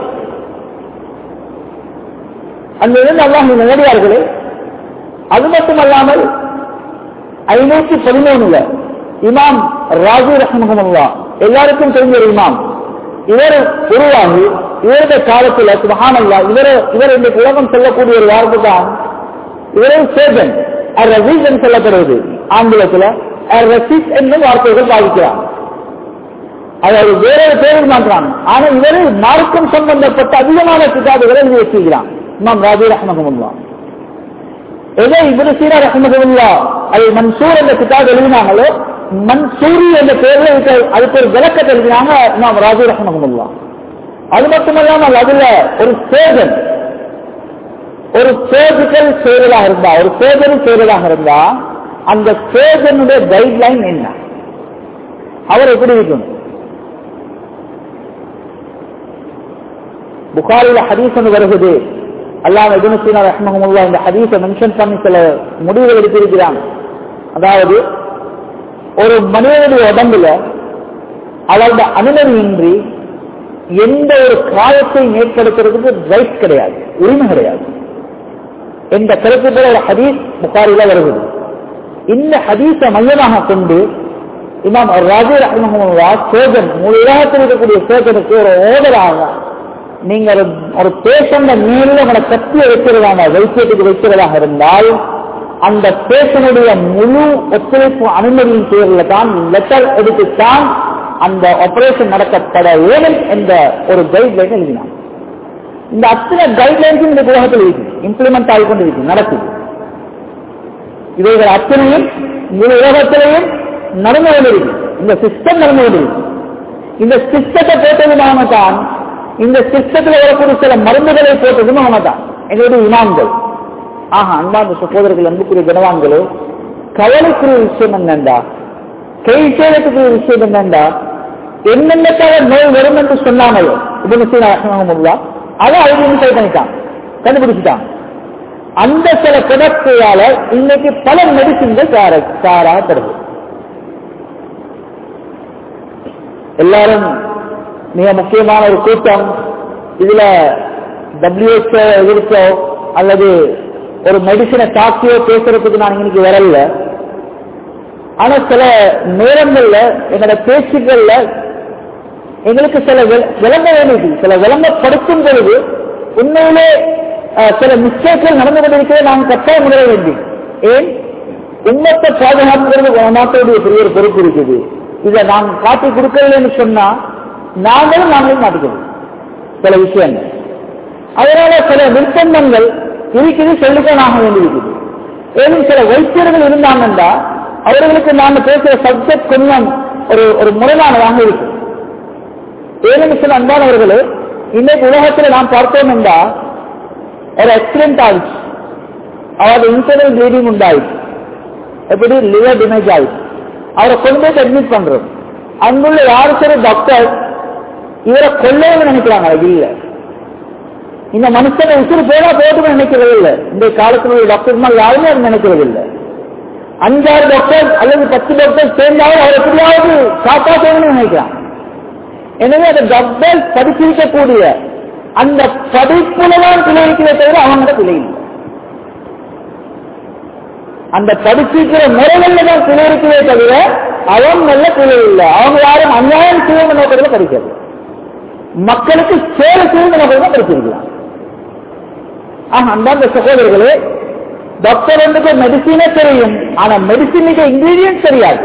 அங்கிருந்து அல்லாஹ் நேரடியார்களே அது மட்டுமல்லாமல் ஐநூத்தி பதிமூணுல இமாம் ராஜு ரஹ்மஹமுல்லா எல்லாருக்கும் தெரிஞ்ச ஒரு இமாம் இவர் உருவாகி இவருடைய காலத்துல சுபஹானல்லா இவர் இவர் இந்த உலகம் சொல்லக்கூடிய ஒரு வார்த்தை தான் இவரே சேகன் ரசீஸ் சொல்லப்படுவது ஆங்கிலத்துல ரசீஸ் என்னும் வார்த்தைகள் பாதிக்கிறார் அதாவது வேற ஒரு பேரில் மாற்றாங்க ஆனா இவரு மார்க்கம் சம்பந்தப்பட்ட அதிகமான கிதாபுகளை எழுதி வச்சிருக்கிறான் இமாம் ராஜி ரஹமகுல்லா எதை இவரு சீரா ரஹமகுல்லா அது மன்சூர் என்ற கிதாப் எழுதினாங்களோ மன்சூரி என்ற பேர்ல இருக்க அதுக்கு ஒரு விளக்கத்தை எழுதினாங்க இமாம் ராஜி ரஹமகுல்லா அது மட்டுமல்லாமல் அதுல ஒரு சேகன் ஒரு சர்ஜிக்கல் செய்வதாக இருந்தா ஒரு சர்ஜரி செய்வதாக இருந்தா அந்த சர்ஜனுடைய கைட்லைன் என்ன அவர் எப்படி இருக்கணும் புகாரில ஹதீஸ் ஒன்று வருகிறது அல்லாம இபனு சீனா ரஹ்மஹமுல்லா இந்த ஹதீஸை மென்ஷன் பண்ணி சில முடிவுகள் எடுத்திருக்கிறாங்க அதாவது ஒரு மனிதனுடைய உடம்புல அவருடைய அனுமதியின்றி எந்த ஒரு காயத்தை ஏற்படுத்துறதுக்கு ரைட் கிடையாது உரிமை கிடையாது என்ற கருத்துக்கள் ஒரு ஹதீஸ் புகாரில வருகிறது இந்த ஹதீஸை மையமாக கொண்டு இமாம் ராஜி ரஹ்மஹமுல்லா சோஜன் முழு உலகத்தில் இருக்கக்கூடிய சோஜனுக்கு ஒரு ஓதராக நீங்க ஒரு ஒரு பேஷண்ட மேல உங்களை கத்திய வைக்கிறதான வைத்தியத்துக்கு வைக்கிறதாக இருந்தால் அந்த பேஷனுடைய முழு ஒத்துழைப்பு அனுமதியின் பேரில் தான் லெட்டர் எடுத்துத்தான் அந்த ஆபரேஷன் நடத்தப்பட வேண்டும் என்ற ஒரு கைட்லைன் எழுதினான் இந்த அத்தனை கைட்லைன்ஸும் இந்த உலகத்தில் இருக்கு இம்ப்ளிமெண்ட் ஆகிக்கொண்டு இருக்கு நடக்குது இவைகள் அத்தனையும் முழு உலகத்திலையும் நடந்து கொண்டிருக்கு இந்த சிஸ்டம் நடந்து இந்த சிஸ்டத்தை போட்டதும் அவங்க தான் இந்த சிஸ்டத்தில் வரக்கூடிய சில மருந்துகளை போட்டதும் அவங்க தான் எங்களுடைய இமாம்கள் ஆஹா அன்பாந்த சகோதரர்கள் அன்புக்குரிய கனவான்களே கவலைக்குரிய விஷயம் என்னண்டா கை சேதத்துக்குரிய விஷயம் என்னண்டா என்னென்னக்காக நோய் வரும் என்று சொன்னாங்களோ இப்ப சீனா அதை ஐடென்டிஃபை பண்ணிட்டான் கண்டுபிடிச்சிட்டான் அந்த சில கிடக்கையால இன்னைக்கு பல மெடிசின்கள் தயாராகப்படுது எல்லாரும் மிக முக்கியமான ஒரு கூட்டம் இதுல டபிள்யூஹெச்ஓ எதிர்த்தோ அல்லது ஒரு மெடிசினை தாக்கியோ பேசுறதுக்கு நான் இன்னைக்கு வரல ஆனா சில நேரங்கள்ல எங்களோட பேச்சுகள்ல எங்களுக்கு சில விளங்க வேண்டியது சில விளங்கப்படுத்தும் பொழுது உண்மையிலே சில மிஸ்டேக்கள் நடந்து கொண்டிருக்கிறத நாம் கட்டாயம் உணர வேண்டும் ஏன் உண்மத்தை பாதுகாக்கிறது நாட்டோடைய பெரிய ஒரு பொறுப்பு இருக்குது இதை நாம் காட்டி கொடுக்கலன்னு சொன்னா நாங்களும் நாங்களும் மாட்டிக்கணும் சில விஷயங்கள் அதனால சில நிர்பந்தங்கள் இருக்குது சொல்லித்தான் ஆக வேண்டியிருக்குது ஏதும் சில வைத்தியர்கள் இருந்தாங்கன்னா அவர்களுக்கு நாம பேசுற சப்ஜெக்ட் கொஞ்சம் ஒரு ஒரு முறையானதாக இருக்கு ஏன்னு சில அன்பானவர்களே இன்னைக்கு உலகத்தில் நாம் பார்த்தோம் என்றா ஒரு ஆக்சிடென்ட் ஆயிடுச்சு அதாவது இன்டர்னல் ப்ளீடிங் உண்டாயிடுச்சு எப்படி லிவர் டேமேஜ் ஆயிடுச்சு அவரை கொண்டு போய் அட்மிட் பண்றோம் அங்குள்ள யாரும் சரி டாக்டர் இவரை கொல்லவும் நினைக்கிறாங்க அது இல்ல இந்த மனுஷனை உசுறு போனா போட்டுன்னு நினைக்கிறது இல்லை இந்த காலத்தில் உள்ள டாக்டர் யாருமே அது நினைக்கிறது இல்லை அஞ்சாறு டாக்டர் அல்லது பத்து டாக்டர் சேர்ந்தாலும் அவர் எப்படியாவது காப்பாற்றணும்னு நினைக்கிறான் எனவே அந்த டாக்டர் படிச்சிருக்கக்கூடிய அந்த படிப்புல தான் பிழை இருக்கிறத தவிர அவங்களோட பிழை இல்லை அந்த படிச்சிருக்கிற முறைகள்ல தான் பிழை இருக்கிறதே தவிர அவங்கள பிழை இல்லை அவங்க யாரும் அநியாயம் செய்யும் நோக்கத்தில் படிக்கிறது மக்களுக்கு சேவை செய்யும் நோக்கத்தில் தான் படிச்சிருக்கலாம் ஆஹ் அந்தாந்த சகோதரர்களே டாக்டர் வந்துட்டு மெடிசினே தெரியும் ஆனா மெடிசினுக்கு இன்கிரீடியன்ட் தெரியாது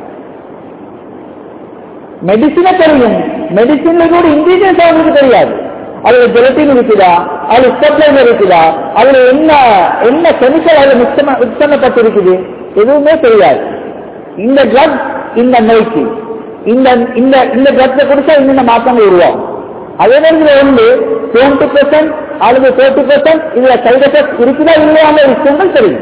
மெடிசினை தெரியும் மெடிசின்ல கூட இன்கிரீடியன்ஸ் அவங்களுக்கு தெரியாது அதுல ஜெலட்டின் இருக்குதா அதுல ஸ்டெப்லைன் இருக்குதா அதுல என்ன என்ன கெமிக்கல் அதுல மிக்ஸ் மிக்ஸ் பண்ணப்பட்டிருக்குது எதுவுமே தெரியாது இந்த ட்ரக் இந்த நோய்க்கு இந்த இந்த இந்த ட்ரக்ஸை குடிச்சா இன்னும் மாற்றங்கள் உருவாகும் அதே நேரத்தில் வந்து டுவெண்ட்டி பெர்சென்ட் அல்லது தேர்ட்டி பெர்சென்ட் இதுல சைடு எஃபெக்ட் இருக்குதா இல்லையான விஷயங்கள் தெரியும்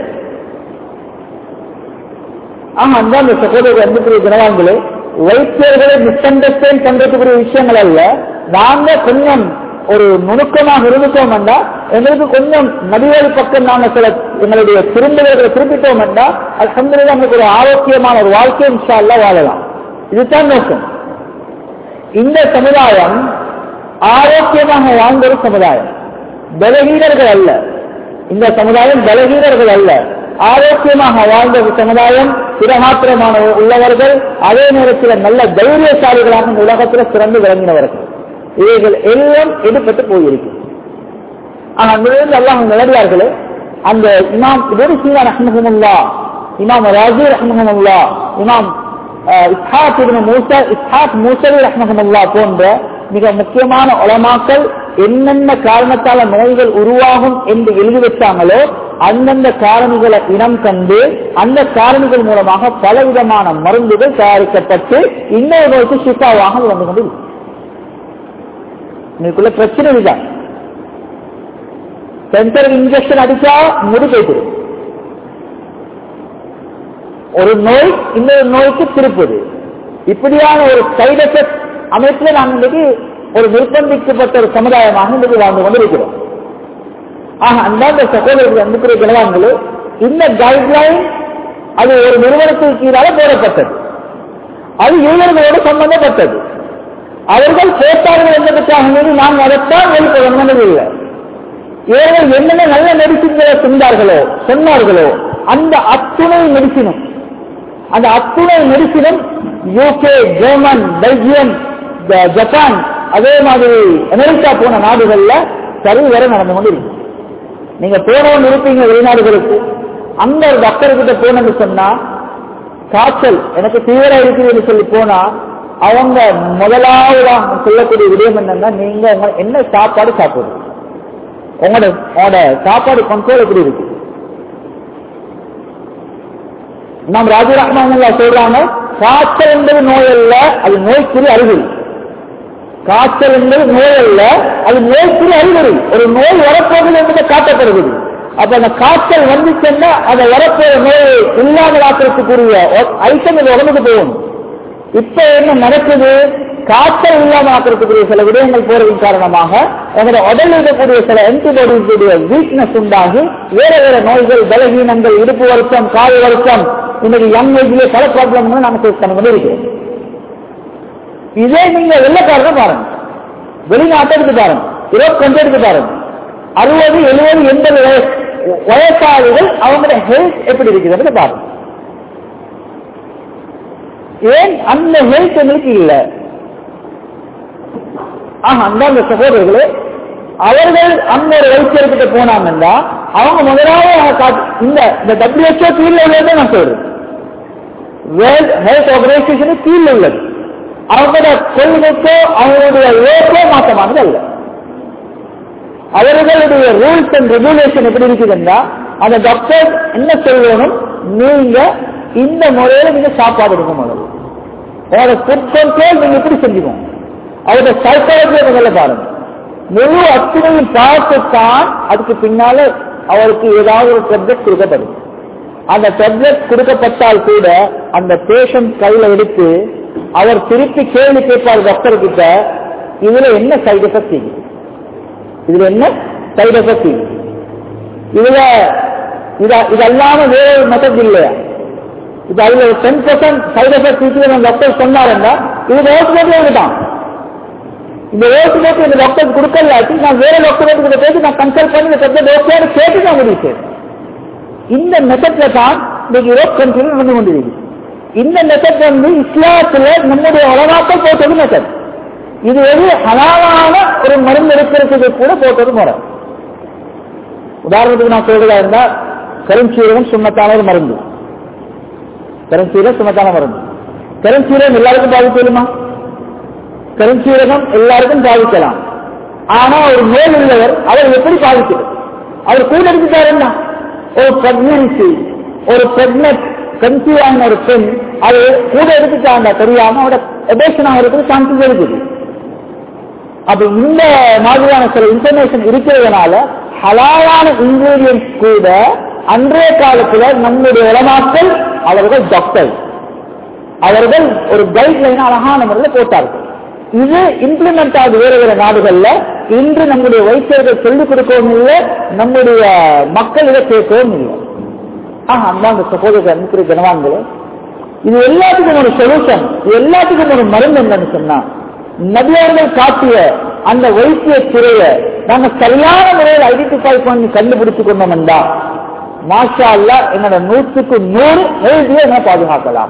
ஆமா அந்த அந்த சகோதரர் அன்புக்குரிய குணவான்களே வைத்தியர்களை மிஸ் அண்டர்ஸ்டாண்ட் பண்றதுக்குரிய விஷயங்கள் அல்ல நாங்க கொஞ்சம் ஒரு நுணுக்கமாக இருந்துட்டோம் என்றா எங்களுக்கு கொஞ்சம் நடிகர் பக்கம் நாங்க சில எங்களுடைய திரும்புகிறதை திருப்பிட்டோம் என்றா அது நமக்கு ஒரு ஆரோக்கியமான ஒரு வாழ்க்கை இன்ஷா அல்லா வாழலாம் இதுதான் நோக்கம் இந்த சமுதாயம் ஆரோக்கியமாக வாழ்ந்த ஒரு சமுதாயம் பலகீனர்கள் அல்ல இந்த சமுதாயம் பலகீனர்கள் அல்ல ஆரோக்கியமாக வாழ்ந்த ஒரு சமுதாயம் திறமாத்திரமான உள்ளவர்கள் அதே நேரத்தில் நல்ல தைரியசாலிகளாக இந்த உலகத்தில் சிறந்து விளங்கினவர்கள் இவைகள் எல்லாம் எடுப்பட்டு போயிருக்கு ஆனால் அல்லாஹ் நிலடியார்களே அந்த இமாம் இதோடு சீனா ரஹ்மஹமுல்லா இமாம் ராஜி ரஹ்மஹமுல்லா இமாம் இஸ்ஹாக் இப்னு மூசா இஸ்ஹாக் மூசலி ரஹ்மஹமுல்லா போன்ற மிக முக்கியமான உலமாக்கள் என்னென்ன காரணத்தால நோய்கள் உருவாகும் என்று எழுதி வச்சாங்களோ அந்தந்த காரணிகளை இனம் கண்டு அந்த காரணிகள் மூலமாக பலவிதமான மருந்துகள் தயாரிக்கப்பட்டு இன்னொரு நோய்க்கு ஷிஃபாவாக வந்து கொண்டு இன்னைக்குள்ள பிரச்சனை இதுதான் சென்சருக்கு இன்ஜெக்ஷன் அடிச்சா முடி போயிட்டு ஒரு நோய் இன்னொரு நோய்க்கு திருப்புது இப்படியான ஒரு சைடு எஃபெக்ட் அமைப்புல நாம் இன்றைக்கு ஒரு நிர்பந்திக்கப்பட்ட ஒரு சமுதாயமாக இன்றைக்கு வாழ்ந்து கொண்டிருக்கிறோம் ஆக அந்தாந்த சகோதரர்கள் அன்புக்குரிய கிழவான்களே இந்த கைட்லைன் அது ஒரு நிறுவனத்துக்கு கீழாக போடப்பட்டது அது யூனியர்களோடு சம்பந்தப்பட்டது அவர்கள் போட்டார்கள் என்பதற்காக மீது நாம் அதைத்தான் வெளிப்பட இல்லை இவர்கள் என்னென்ன நல்ல மெடிசின்களை சென்றார்களோ சொன்னார்களோ அந்த அத்துணை மெடிசினும் அந்த அத்துணை மெடிசினும் யூகே ஜெர்மன் பெல்ஜியம் ஜப்பான் அதே மாதிரி அமெரிக்கா போன நாடுகள்ல சரிவர நடந்து கொண்டு இருக்கு நீங்க போனவங்க இருப்பீங்க வெளிநாடுகளுக்கு அந்த ஒரு டாக்டர் கிட்ட போனது சொன்னா காய்ச்சல் எனக்கு தீவிரம் இருக்குதுன்னு சொல்லி போனா அவங்க முதலாவதா சொல்லக்கூடிய விடயம் என்னன்னா நீங்க உங்க என்ன சாப்பாடு சாப்பிடுறது உங்களோட உங்களோட சாப்பாடு கண்ட்ரோல் எப்படி இருக்கு நாம் ராஜரஹ்மான் சொல்றாங்க காய்ச்சல் என்பது நோய் அல்ல அது நோய்க்குரிய அறிகுறி காய்ச்சல் என்பது நோய் அல்ல அது நோய்க்குரிய அறிகுறி ஒரு நோய் வரப்போகுது என்பதை காட்டப்படுகிறது அப்ப அந்த காய்ச்சல் வந்துச்சுன்னா அந்த வரப்போற நோயை இல்லாமல் ஆக்கிறதுக்குரிய ஐட்டம் இது உடம்புக்கு போகணும் இப்ப என்ன நடக்குது காய்ச்சல் இல்லாம ஆக்கிறதுக்குரிய சில விடயங்கள் போறதின் காரணமாக எங்களுடைய உடலில் இருக்கக்கூடிய சில ஆன்டிபாடிஸுடைய வீக்னஸ் உண்டாகி வேற வேற நோய்கள் பலகீனங்கள் இடுப்பு வருத்தம் கால் வருத்தம் இன்னைக்கு யங் ஏஜ்லயே பல ப்ராப்ளம் நாங்க ஃபேஸ் பண்ண கொண்டு இருக்கிறோம் இதே நீங்க வெள்ளக்காரங்க பாருங்க வெளிநாட்டை எடுத்து பாருங்க இருபத்தஞ்சு எடுத்து பாருங்க அறுபது எழுபது எண்பது வயசு வயசாளிகள் அவங்களுடைய ஹெல்த் எப்படி இருக்கிறது பாருங்க ஏன் அந்த ஹெல்த் எங்களுக்கு இல்லை ஆஹ் அந்த சகோதரர்களே அவர்கள் அந்த ஒரு வைத்தியர்கிட்ட போனாங்கன்னா அவங்க முதலாவது இந்த இந்த டபிள்யூஹெச்ஓ கீழே உள்ளது நான் சொல்றேன் வேர்ல்ட் ஹெல்த் ஆர்கனைசேஷனு கீழே உள்ளது அவங்களோட கொள்கைக்கோ அவங்களுடைய ஏக்கோ மாற்றமானது அல்ல அவர்களுடைய ரூல்ஸ் அண்ட் ரெகுலேஷன் எப்படி இருக்குதுன்னா அந்த டாக்டர் என்ன சொல்லணும் நீங்க இந்த முறையில நீங்க சாப்பாடு எடுக்க முதல்ல உங்களோட ஃபுட் கண்ட்ரோல் நீங்க எப்படி செஞ்சுக்கணும் அவரோட சைக்காலஜியை முதல்ல பாருங்க முழு அத்தனையும் பார்த்துத்தான் அதுக்கு பின்னால அவருக்கு ஏதாவது ஒரு டெப்லெட் கொடுக்கப்படும் அந்த டெப்லெட் கொடுக்கப்பட்டால் கூட அந்த பேஷண்ட் கையில எடுத்து அவர் திருப்பி கேள்வி கேட்பார் டாக்டர் கிட்ட இதுல என்ன சைடு எஃபெக்ட் இருக்குது இதுல என்ன சைடு எஃபெக்ட் இருக்குது இதுல இது அல்லாம வேற ஒரு மெத்தட் இல்லையா இது அதுல டென் பர்சன்ட் சைடு எஃபெக்ட் இருக்குது டாக்டர் சொன்னாருன்னா இது ரோஸ் தான் இந்த ஓட்டு போட்டு இந்த டாக்டர் கொடுக்கலாட்டி நான் வேற டாக்டர் கிட்ட பேசி நான் கன்சல்ட் பண்ணி இந்த சப்ஜெக்ட் ஓகேன்னு கேட்டு நான் முடிவு செய்வேன் இந்த மெத்தட்ல தான் இன்னைக்கு யூரோப் கண்ட்ரியில் நடந்து கொண்டிருக்கு இந்த மெத்தட் வந்து இஸ்லாத்துல நம்முடைய உலகாக்கள் போட்டது மெத்தட் இது ஒரு ஹலாலான ஒரு மருந்து எடுக்கிறதுக்கு கூட போட்டது முறை உதாரணத்துக்கு நான் சொல்றதா இருந்தா கருஞ்சீரகம் சுண்ணத்தான ஒரு மருந்து கருஞ்சீரகம் சுண்ணத்தான மருந்து கருஞ்சீரகம் எல்லாருக்கும் பாதிப்பு இல்லைமா கருஞ்சீரகம் எல்லாருக்கும் பாதிக்கலாம் ஆனா ஒரு மேல் உள்ளவர் அவர் எப்படி பாதிக்கிறது அவர் கூட எடுத்துட்டாருன்னா ஒரு பிரெக்னன்சி ஒரு பிரெக்னட் கன்சீவ் ஆன ஒரு பெண் அது கூட எடுத்துட்டாங்க தெரியாம அவரோட எபேஷன் ஆகிறதுக்கு சான்சஸ் இருக்குது அப்ப இந்த மாதிரியான சில இன்ஃபர்மேஷன் இருக்கிறதுனால ஹலாலான இன்கிரீடியன்ஸ் கூட அன்றைய காலத்துல நம்முடைய உலமாக்கள் அவர்கள் டாக்டர் அவர்கள் ஒரு கைட்லைன் அழகான முறையில் போட்டார்கள் இது இம்ப்ளிமெண்ட் ஆகுது வேற வேற நாடுகள்ல இன்று நம்முடைய வைத்தியர்கள் சொல்லிக் கொடுக்கவும் இல்லை நம்முடைய மக்கள் இதை கேட்கவும் இல்லை ஆஹ் அந்தாங்க சகோதரர் அனுப்புற கனவான்களே இது எல்லாத்துக்கும் ஒரு சொல்யூஷன் இது எல்லாத்துக்கும் ஒரு மருந்து என்னன்னு சொன்னா நபியர்கள் காட்டிய அந்த வைத்திய துறையை நாங்க சரியான முறையில் ஐடென்டிஃபை பண்ணி கண்டுபிடிச்சு கொண்டோம்டா மாஷா அல்லா என்னோட நூற்றுக்கு நூறு எழுதிய என்ன பாதுகாக்கலாம்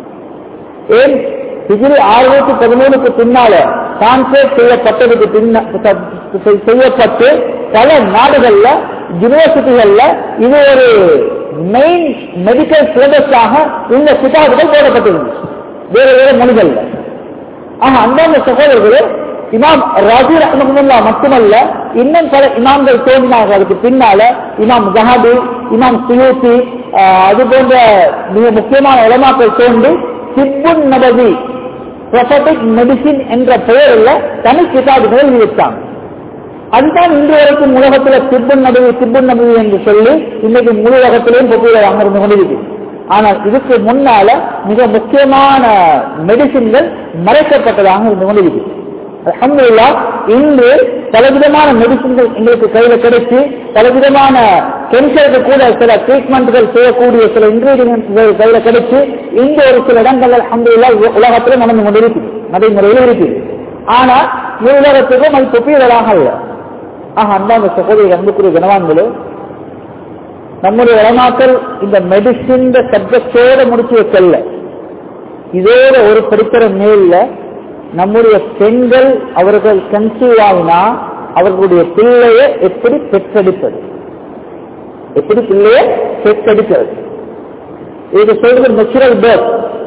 ஏன் டிகிரி ஆயிரத்தி பதிமூணுக்கு பின்னால கான்சேட் செய்யப்பட்டதுக்கு பின்ன செய்யப்பட்டு பல நாடுகள்ல யூனிவர்சிட்டிகள்ல இது ஒரு மெயின் மெடிக்கல் சிலபஸாக இந்த கிதாபுகள் போடப்பட்டிருந்துச்சு வேற வேற மொழிகள்ல ஆனா அந்தாந்த சகோதரர்களே இமாம் ராஜி ரஹ்மத்துல்லா மட்டுமல்ல இன்னும் பல இமாம்கள் தோன்றினார்கள் அதுக்கு பின்னால இமாம் ஜஹாபி இமாம் சுயூசி அது போன்ற மிக முக்கியமான உலமாக்கள் தோன்றி சிப்புன் நபவி ப்ரொபட்டிக் மெடிசின் என்ற பெயரில் தனி கிதாபுகளை எழுதிவிட்டாங்க அதுதான் இன்று வரைக்கும் உலகத்துல சிப்புன் நபவி சிப்புன் நபவி என்று சொல்லி இன்னைக்கு முழு உலகத்திலேயும் பொதுவாக இருந்து கொண்டிருக்கு ஆனால் இதுக்கு முன்னால மிக முக்கியமான மெடிசின்கள் மறைக்கப்பட்டதாக இருந்து கொண்டிருக்கு அலமதுல்லா இன்று பலவிதமான மெடிசின்கள் எங்களுக்கு கையில கிடைச்சு பலவிதமான கேன்சருக்கு கூட சில ட்ரீட்மெண்ட்கள் செய்யக்கூடிய சில இன்கிரீடியன்ஸ்கள் கையில கிடைச்சு இந்த ஒரு சில இடங்கள் அலமதுல்லா உலகத்துல நடந்து கொண்டிருக்கு நடைமுறையில் இருக்குது ஆனா உலகத்துக்கும் அது தொப்பியவராக அல்ல ஆக அந்தாந்த சகோதரி அன்புக்குரிய கனவான்களே நம்முடைய உலமாக்கள் இந்த மெடிசின் சப்ஜெக்டோட முடிச்சு வைக்கல இதோட ஒரு படிக்கிற மேல நம்முடைய பெண்கள் அவர்கள் கன்சீவ் ஆகினா அவர்களுடைய பிள்ளையை எப்படி பெற்றெடுப்பது எப்படி பிள்ளையை பெற்றெடுக்கிறது இது சொல்றது நெச்சுரல் பேர்த்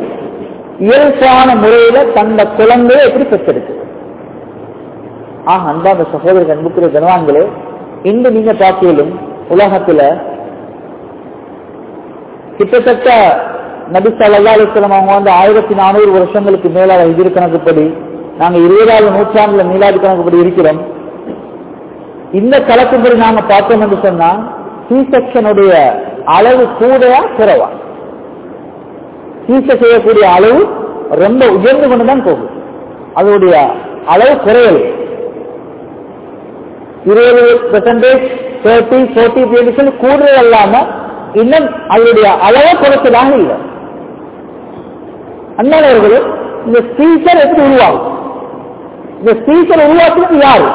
இயல்பான முறையில தந்த குழந்தையை எப்படி பெற்றெடுக்கிறது ஆஹ் அன்பான சகோதரர் அன்புக்குரிய கனவான்களே இன்று நீங்க பார்த்தாலும் உலகத்துல கிட்டத்தட்ட நபி ஸல்லல்லாஹு அலைஹி வஸல்லம் அவங்க வந்து ஆயிரத்தி நானூறு வருஷங்களுக்கு மேலாக இது கணக்குப்படி நாங்க இருபதாவது நூற்றாண்டுல மீலாது கணக்குப்படி இருக்கிறோம் இந்த கணக்குப்படி நாங்க பார்த்தோம் என்று சொன்னா சி செக்ஷனுடைய அளவு கூடயா குறைவா சீசை செய்யக்கூடிய அளவு ரொம்ப உயர்ந்து கொண்டுதான் போகும் அதனுடைய அளவு குறையல் இருபது பெர்சன்டேஜ் தேர்ட்டி ஃபோர்ட்டி அப்படின்னு சொல்லி கூடுதல் அல்லாம இன்னும் அதனுடைய அளவை குறைச்சதாக இல்லை அண்ணாவர்களே இந்த ஸ்பீக்கர் எப்படி உருவாகும் இந்த ஸ்பீக்கர் உருவாக்குறது யாரு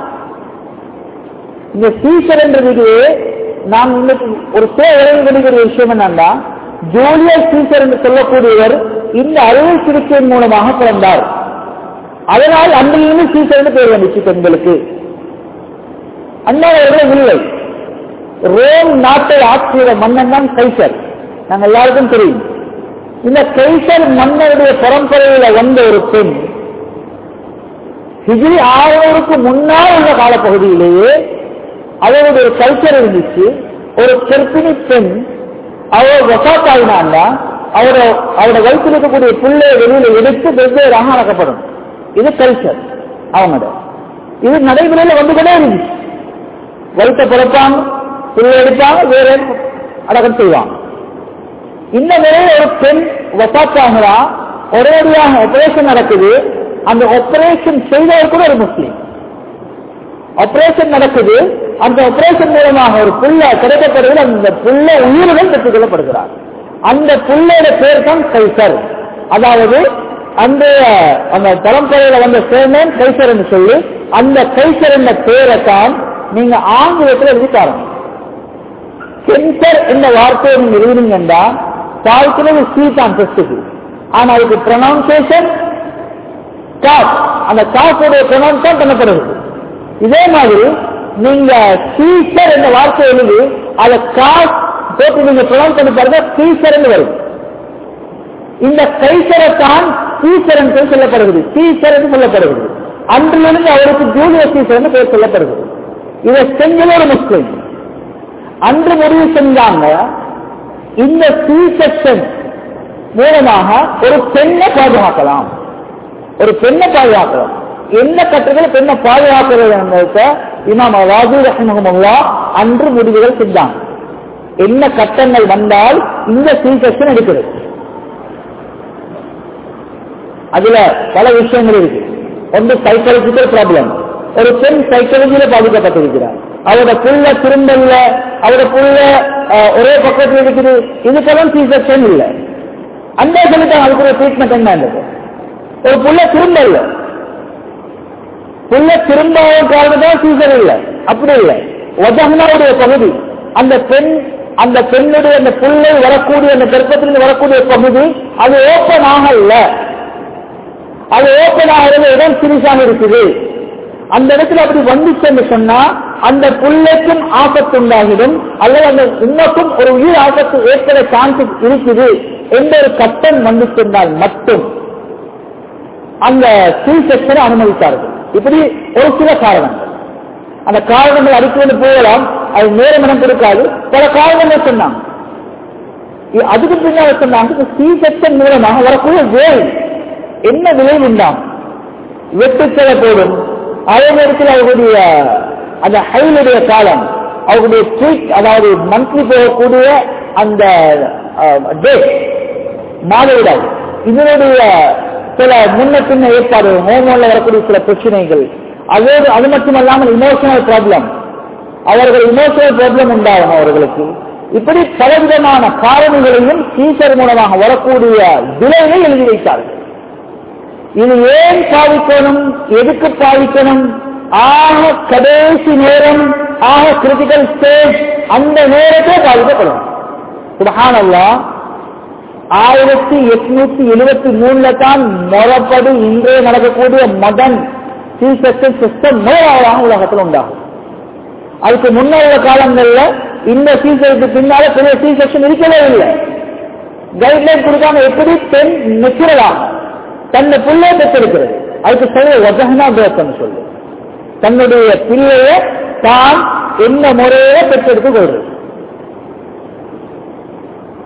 இந்த ஸ்பீக்கர் என்றதுக்கு நாம் இன்னைக்கு ஒரு தேவைப்படுகிற விஷயம் என்னன்னா ஜூலியர் ஸ்பீக்கர் என்று சொல்லக்கூடியவர் இந்த அறுவை சிகிச்சையின் மூலமாக பிறந்தார் அதனால் அன்றிலிருந்து ஸ்பீக்கர் என்று பேர் வந்துச்சு பெண்களுக்கு அண்ணாவர்களும் இல்லை ரோம் நாட்டை ஆட்சியோட மன்னன் தான் கைசர் நாங்க எல்லாருக்கும் தெரியும் இந்த கைசர் மன்னருடைய பரம்பரையில வந்த ஒரு பெண் ஹிஜ்ரி ஆறுநூறுக்கு முன்னால் உள்ள காலப்பகுதியிலேயே அவருடைய ஒரு கல்ச்சர் இருந்துச்சு ஒரு கர்ப்பிணி பெண் அவர் வசாத்தாயினாண்டா அவரோட அவரோட வயிற்றில் இருக்கக்கூடிய பிள்ளையை வெளியில எடுத்து வெவ்வேறாக அடக்கப்படும் இது கல்ச்சர் அவங்களோட இது நடைமுறையில வந்து கொண்டே இருந்துச்சு வயிற்ற பிறப்பாங்க பிள்ளை எடுப்பாங்க வேற அடக்கம் செய்வாங்க இந்த நிலையில ஒரு பெண் வசாத்தாங்களா ஒரேடியாக ஆபரேஷன் நடக்குது அந்த ஆபரேஷன் செய்தவர் கூட ஒரு முஸ்லீம் ஆபரேஷன் நடக்குது அந்த ஆபரேஷன் மூலமாக ஒரு புள்ள கிடைக்கப்படுகிறது அந்த புள்ள உயிர்கள் பெற்றுக் கொள்ளப்படுகிறார் அந்த புள்ளையோட பேர் தான் கைசர் அதாவது அந்த அந்த பரம்பரையில வந்த சேர்மேன் கைசர் என்று சொல்லி அந்த கைசர் என்ற பேரை தான் நீங்க ஆங்கிலத்தில் எழுதி பாருங்க சென்சர் என்ற வார்த்தையை நீங்க எழுதினீங்கன்னா தாழ்த்துறது சி தான் ஃபர்ஸ்ட்டுக்கு ஆனா அதுக்கு ப்ரொனவுன்சியேஷன் காப் அந்த காப்புடைய ப்ரொனவுன்ஸ் தான் பண்ணப்படுகிறது இதே மாதிரி நீங்க சீசர் என்ற வார்த்தை எழுதி அதை காஸ் போட்டு நீங்க ப்ரொனவுன்ஸ் பண்ணி பாருங்க சீசர் என்று வரும் இந்த கைசரத்தான் சீசர் என்று சொல்லப்படுகிறது சீசர் என்று சொல்லப்படுகிறது அன்றிலிருந்து அவருக்கு ஜூலியர் சீசர் என்று பெயர் சொல்லப்படுகிறது இதை செஞ்சதோடு முஸ்லிம் அன்று முடிவு செஞ்சாங்க இந்த சி செக்ஷன் மூலமாக ஒரு பெண்ணை பாதுகாக்கலாம் ஒரு பெண்ணை பாதுகாக்கலாம் எந்த கட்டத்தில் பெண்ணை பாதுகாக்கிறது என்பதை இமாம் ராஜு ரஹமுல்லா அன்று முடிவுகள் செஞ்சாங்க என்ன கட்டங்கள் வந்தால் இந்த சி செக்ஷன் எடுக்கிறது அதுல பல விஷயங்கள் இருக்கு ஒன்று சைக்காலஜிக்கல் ப்ராப்ளம் ஒரு பெண் சைக்காலஜியில பாதிக்கப்பட்டிருக்கிறார் அவரோட புள்ள திரும்பல அவரோட புள்ள ஒரே பக்கத்தில் இருக்குது இதுக்கெல்லாம் சி செக்ஷன் இல்லை அந்த சொல்லிட்டாங்க அதுக்கு ஒரு ட்ரீட்மெண்ட் என்ன இருந்தது ஒரு புள்ள திரும்பல புள்ள திரும்ப காரணம் தான் சீசர் இல்லை அப்படி இல்லை ஒஜகனாவுடைய பகுதி அந்த பெண் அந்த பெண்ணுடைய அந்த புள்ளை வரக்கூடிய அந்த கர்ப்பத்திலிருந்து வரக்கூடிய பகுதி அது ஓப்பன் ஆகல அது ஓப்பன் ஆகிறது இடம் சிரிசாக இருக்குது அந்த இடத்துல அப்படி வந்துச்சுன்னு சொன்னா அந்த புள்ளைக்கும் ஆபத்து உண்டாகிடும் அல்லது அந்த இன்னக்கும் ஒரு உயிர் ஆபத்து ஏற்பட சான்சஸ் இருக்குது என்ற ஒரு கட்டம் வந்து சொன்னால் மட்டும் அந்த சி செக்ஷனை அனுமதித்தார்கள் இப்படி ஒரு சில காரணங்கள் அந்த காரணங்கள் அடிக்கடி போகலாம் அது நேரம் இடம் கொடுக்காது பல காரணங்கள் சொன்னாங்க அதுக்கு பின்னால் சொன்னாங்க சி செக்ஷன் மூலமாக வரக்கூடிய வேல் என்ன விளைவு உண்டாகும் வெட்டுச்சலை போடும் அதே நேரத்தில் அவர்களுடைய அந்த ஹைலுடைய காலம் அவர்களுடைய ட்ரீட் அதாவது மந்த்லி போகக்கூடிய அந்த டேட் மாதவிடாய் இதனுடைய சில முன்ன பின்ன ஏற்பாடு ஹோமோன்ல வரக்கூடிய சில பிரச்சனைகள் அதோடு அது மட்டுமல்லாமல் இமோஷனல் ப்ராப்ளம் அவர்கள் இமோஷனல் ப்ராப்ளம் உண்டாகும் அவர்களுக்கு இப்படி பலவிதமான காரணிகளையும் டீச்சர் மூலமாக வரக்கூடிய விளைவை எழுதி வைத்தார்கள் இது ஏன் பாதிக்கணும் எதுக்கு பாதிக்கணும் ஆக கடைசி நேரம் ஆக கிரிட்டிக்கல் ஸ்டேஜ் அந்த நேரத்தை பாதிக்கப்படும் சுபஹானல்லா ஆயிரத்தி எட்நூத்தி எழுபத்தி மூணுல தான் முறப்படி இன்றே நடக்கக்கூடிய மதன் சி செக்ஷன் சிஸ்டம் நோயாளாக உலகத்தில் உண்டாகும் அதுக்கு முன்னுள்ள காலங்கள்ல இந்த சி செக்ஷனுக்கு பின்னால பெரிய சி செக்ஷன் இருக்கவே இல்லை கைட்லைன் கொடுக்காம எப்படி பெண் நிற்கிறலாம் தன்னை பிள்ளைய பெற்றிருக்கிறது அதுக்கு சொல்ல வஜகனா பேசன்னு சொல்லு தன்னுடைய பிள்ளைய தான் என்ன முறையில பெற்றெடுத்துக் கொள்றது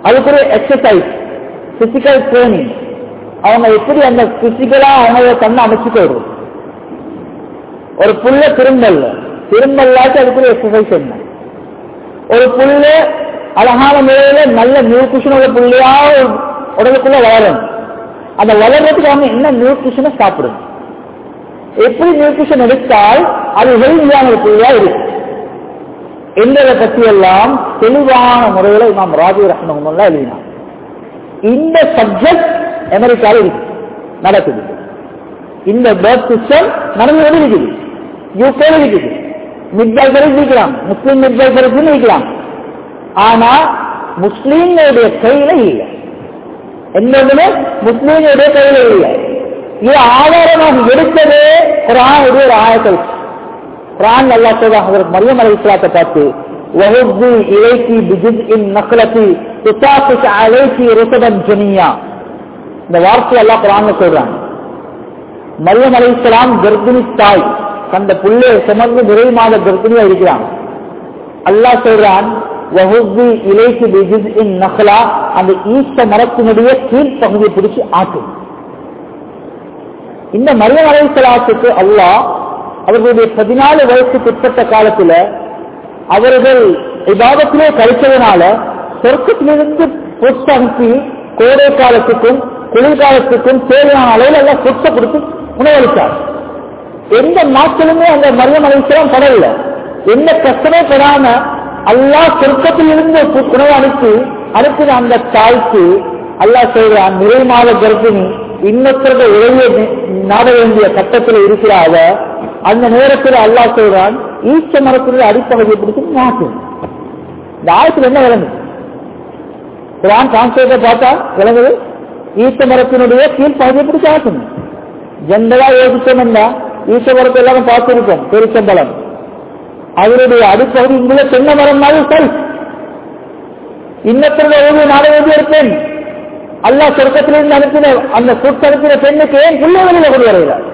அதுக்குரிய எக்ஸசைஸ் பிசிக்கல் ட்ரைனிங் அவங்க எப்படி அந்த பிசிக்கலா அவங்க தன்னை அமைச்சுக்கோடு ஒரு புல்ல திரும்பல்ல திரும்பல்லாச்சு அதுக்குரிய எக்ஸசைஸ் என்ன ஒரு புல்ல அழகான முறையில நல்ல நியூட்ரிஷன் உள்ள புள்ளையா உடலுக்குள்ள வளரும் அந்த வளர்றதுக்கு அவங்க என்ன நியூட்ரிஷனை சாப்பிடும் எப்படி நியூட்ரிஷன் எடுத்தால் அது ஹெல்தியான ஒரு புள்ளையா இருக்கு என்பதை பற்றி எல்லாம் தெளிவான முறையில் இமாம் ராஜீவ் ரஹ்மஹமுல்லா எழுதினார் இந்த சப்ஜெக்ட் அமெரிக்காவில் இருக்கு நடக்குது இந்த பேர்த் சிஸ்டம் நடந்து கொண்டு இருக்குது யூகேல இருக்குது மிட்வைஃபரிஸ் இருக்கலாம் முஸ்லீம் மிட்வைஃபரிஸ் இருக்கலாம் ஆனா முஸ்லீம்களுடைய கையில இல்லை என்னதுன்னு முஸ்லீம்களுடைய கையில இல்லை இது ஆதாரமாக எடுத்ததே குரானுடைய ஒரு ஆயத்தை குரான் அல்லா சொல்றாங்க அதற்கு மரியம் அலை இஸ்லாத்தை பார்த்து வகுப்பு இலைக்கு பிஜித் இன் நக்கலத்தி துசாசிக்கு அலைக்கு ருசதன் ஜனியா இந்த வார்த்தை எல்லாம் குரான்ல சொல்றாங்க மரியம் அலை இஸ்லாம் கர்ப்பிணி தாய் தந்த புள்ளையை சுமந்து நிறை மாத கர்ப்பிணியா இருக்கிறாங்க அல்லாஹ் சொல்றான் வகுப்பு இலைக்கு பிஜித் இன் நகலா அந்த ஈஸ்ட மரத்தினுடைய கீழ்ப்பகுதியை பிடிச்சு ஆட்டும் இந்த மரியம் அலை இஸ்லாத்துக்கு அல்லாஹ் அவர்களுடைய பதினாலு வயசுக்கு உட்பட்ட காலத்துல அவர்கள் விவாதத்திலே கழிச்சதுனால சொர்க்கத்திலிருந்து பொஸ்ட் அனுப்பி கோடை காலத்துக்கும் குளிர்காலத்துக்கும் தேவையான அளவில் எல்லாம் சொத்தை கொடுத்து உணவளித்தார் எந்த நாட்களுமே அந்த மரியம் அழைக்கலாம் படவில்லை எந்த கஷ்டமே படாம அல்லா சொர்க்கத்திலிருந்து உணவு அனுப்பி அனுப்பின அந்த தாய்க்கு அல்லாஹ் சொல்றான் நிறை மாத கர்ப்பிணி இன்னொருத்தருடைய உதவியை நாட வேண்டிய கட்டத்தில் இருக்கிறாத அந்த நேரத்தில் அல்லாஹ் சொல்றான் ஈச்ச மரத்தினுடைய அடிப்பகுதியை பிடிச்சு மாற்றும் இந்த ஆயத்தில் என்ன விளங்கு குரான் டிரான்ஸ்லேட்டை பார்த்தா விளங்குது ஈச்ச மரத்தினுடைய கீழ்ப்பகுதியை பிடிச்சு ஆக்கணும் ஜென்ரலா யோசிச்சோம்னா ஈச்ச மரத்தை எல்லாரும் பார்த்திருக்கோம் பெருச்சம்பளம் அவருடைய அடிப்பகுதி இங்குள்ள தென்னை மரம் மாதிரி சரி இன்னத்தினுடைய உதவி நாட வேண்டிய இருப்பேன் அல்லா சொர்க்கத்திலிருந்து அனுப்பின அந்த சொத்து அனுப்பின பெண்ணுக்கு ஏன் புள்ள வெளியில கொண்டு வருகிறார்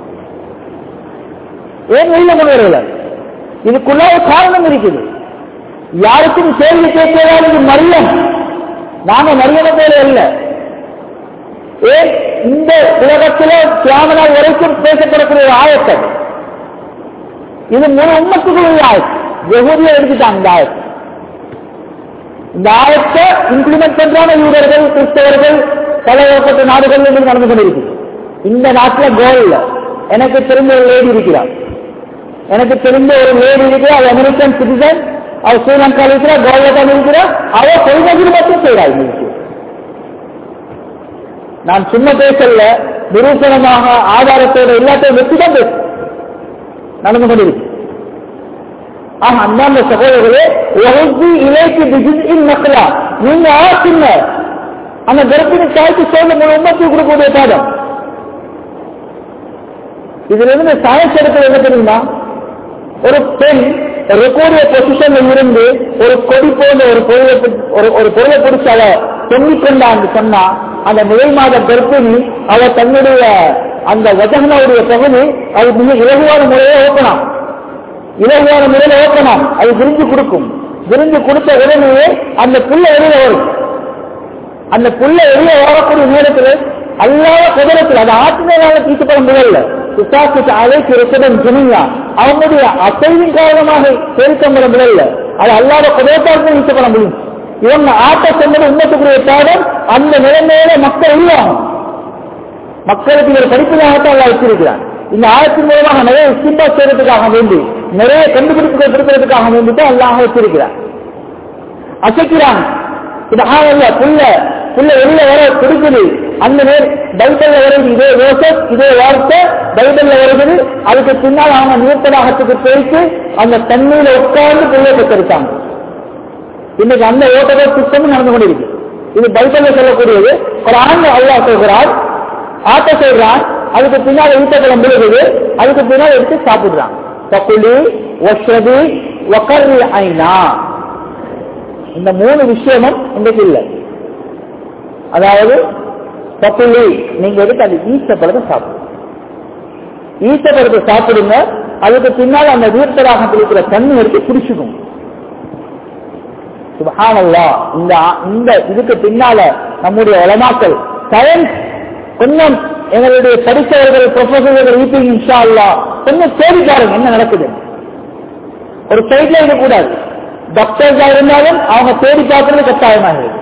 ஏன் வெளியில கொண்டு வருகிறார் இதுக்குள்ள ஒரு காரணம் இருக்குது யாருக்கும் கேள்வி கேட்கிறார் இது மரியம் நாம மரியனை போல அல்ல ஏன் இந்த உலகத்தில தியாமனால் வரைக்கும் பேசப்படக்கூடிய ஒரு ஆயத்தை இது முழு உண்மத்துக்குரிய ஆயத்து வெகுதியை எடுத்துட்டாங்க இந்த ஆயத்தை இந்த ஆயத்தை இம்ப்ளிமெண்ட் பண்றாங்க யூதர்கள் கிறிஸ்தவர்கள் பல ஏற்பட்ட நாடுகள் நடந்து கொண்டிருக்கு இந்த நாட்டில் கோல் இல்ல எனக்கு தெரிந்த ஒரு லேடி இருக்கிறார் எனக்கு தெரிந்த ஒரு லேடி இருக்கிற அது அமெரிக்கன் சிட்டிசன் அவர் ஸ்ரீலங்காவில் இருக்கிற கோல்ல தான் இருக்கிற அவ கொள்கைகள் மட்டும் செய்கிறார் இன்னைக்கு நான் சும்மா பேசல நிரூபணமாக ஆதாரத்தோட எல்லாத்தையும் வச்சு தான் பேச நடந்து கொண்டிருக்கு ஆக அந்தாந்த சகோதரர்களே வகுப்பு இலைக்கு பிஜின் மக்களா நீங்க ஆசிங்க அந்த கர்ப்பிணி தாய்க்கு சேர்ந்த முழு உண்மத்துக்கு கொடுக்கக்கூடிய பாதம் இதுல இருந்து சயின்ஸ் எடுக்கிறது என்ன தெரியுமா ஒரு பெண் ரெக்கோர்டிய பொசிஷன்ல இருந்து ஒரு கொடி போன்ற ஒரு பொருளை ஒரு ஒரு பொருளை பிடிச்சு அவ தொங்கிக் கொண்டான்னு சொன்னா அந்த நிலை மாத கர்ப்பிணி அவ தன்னுடைய அந்த வஜகனுடைய பகுதி அது மிக இலகுவான முறையை ஓப்பனாம் இலகுவான முறையில ஓப்பனாம் அது விரிஞ்சு கொடுக்கும் விரிஞ்சு கொடுத்த உடனே அந்த புள்ள வெளியில வரும் அந்த புள்ள வெளியே வரக்கூடிய நேரத்தில் அல்லாத குதிரத்தில் அது ஆத்மீயால தீர்க்கப்பட முடியல பிசாசுக்கு அழைக்கு இருக்கிறதன் துணியா அவங்களுடைய அசைவின் காரணமாக சேர்க்கப்பட முடியல அது அல்லாத குதிரத்தால் தீர்க்கப்பட முடியும் இவங்க ஆட்ட சொன்னது உண்மத்துக்குரிய பாடம் அந்த நிலைமையில மக்கள் உருவாகும் மக்களுக்கு ஒரு படிப்புக்காகத்தான் அல்லா வச்சிருக்கிறான் இந்த ஆயத்தின் மூலமாக நிறைய சிம்பா செய்யறதுக்காக வேண்டி நிறைய கண்டுபிடிப்புகள் கொடுக்கிறதுக்காக வேண்டி தான் அல்லாஹ் வச்சிருக்கிறான் அசைக்கிறான் இது ஆகல புள்ள புள்ள வெளியில வர கொடுக்குது அந்த நேர் பைபிள்ல வருது இதே யோசப் இதே வார்த்தை பைபிள்ல வருகிறது அதுக்கு பின்னால் அவங்க நீர்த்தடாகத்துக்கு போயிட்டு அந்த தண்ணியில உட்கார்ந்து புள்ளைய பெற்றிருக்காங்க இன்னைக்கு அந்த ஓட்டத சிஸ்டம் நடந்து கொண்டிருக்கு இது பைபிள்ல சொல்லக்கூடியது ஒரு ஆண்டு அல்லாஹ் சொல்கிறார் ஆட்ட சொல்றான் அதுக்கு பின்னால் ஈட்டப்பழம் விழுகுது அதுக்கு பின்னால் எடுத்து சாப்பிடுறான் தக்குலி ஒஸ்ரதி ஒக்கர்ரி ஐனா இந்த மூணு விஷயமும் இன்றைக்கு இல்லை அதாவது தக்குலி நீங்க எடுத்து அந்த ஈச்சப்பழத்தை சாப்பிடுங்க ஈச்சப்பழத்தை சாப்பிடுங்க அதுக்கு பின்னால் அந்த வீர்த்தராகத்தில் இருக்கிற தண்ணி எடுத்து குடிச்சுக்கும் சுபஹானல்லா இந்த இந்த இதுக்கு பின்னால நம்முடைய உலமாக்கள் சயின்ஸ் கொஞ்சம் எங்களுடைய படித்தவர்கள் ப்ரொஃபசர்கள் இருப்பீங்க இன்ஷா அல்லா கொஞ்சம் தேடி பாருங்க என்ன நடக்குது ஒரு சைட்ல இருக்கக்கூடாது டாக்டர்ஸா இருந்தாலும் அவங்க தேடி பார்க்கறது கட்டாயமாக இருக்கு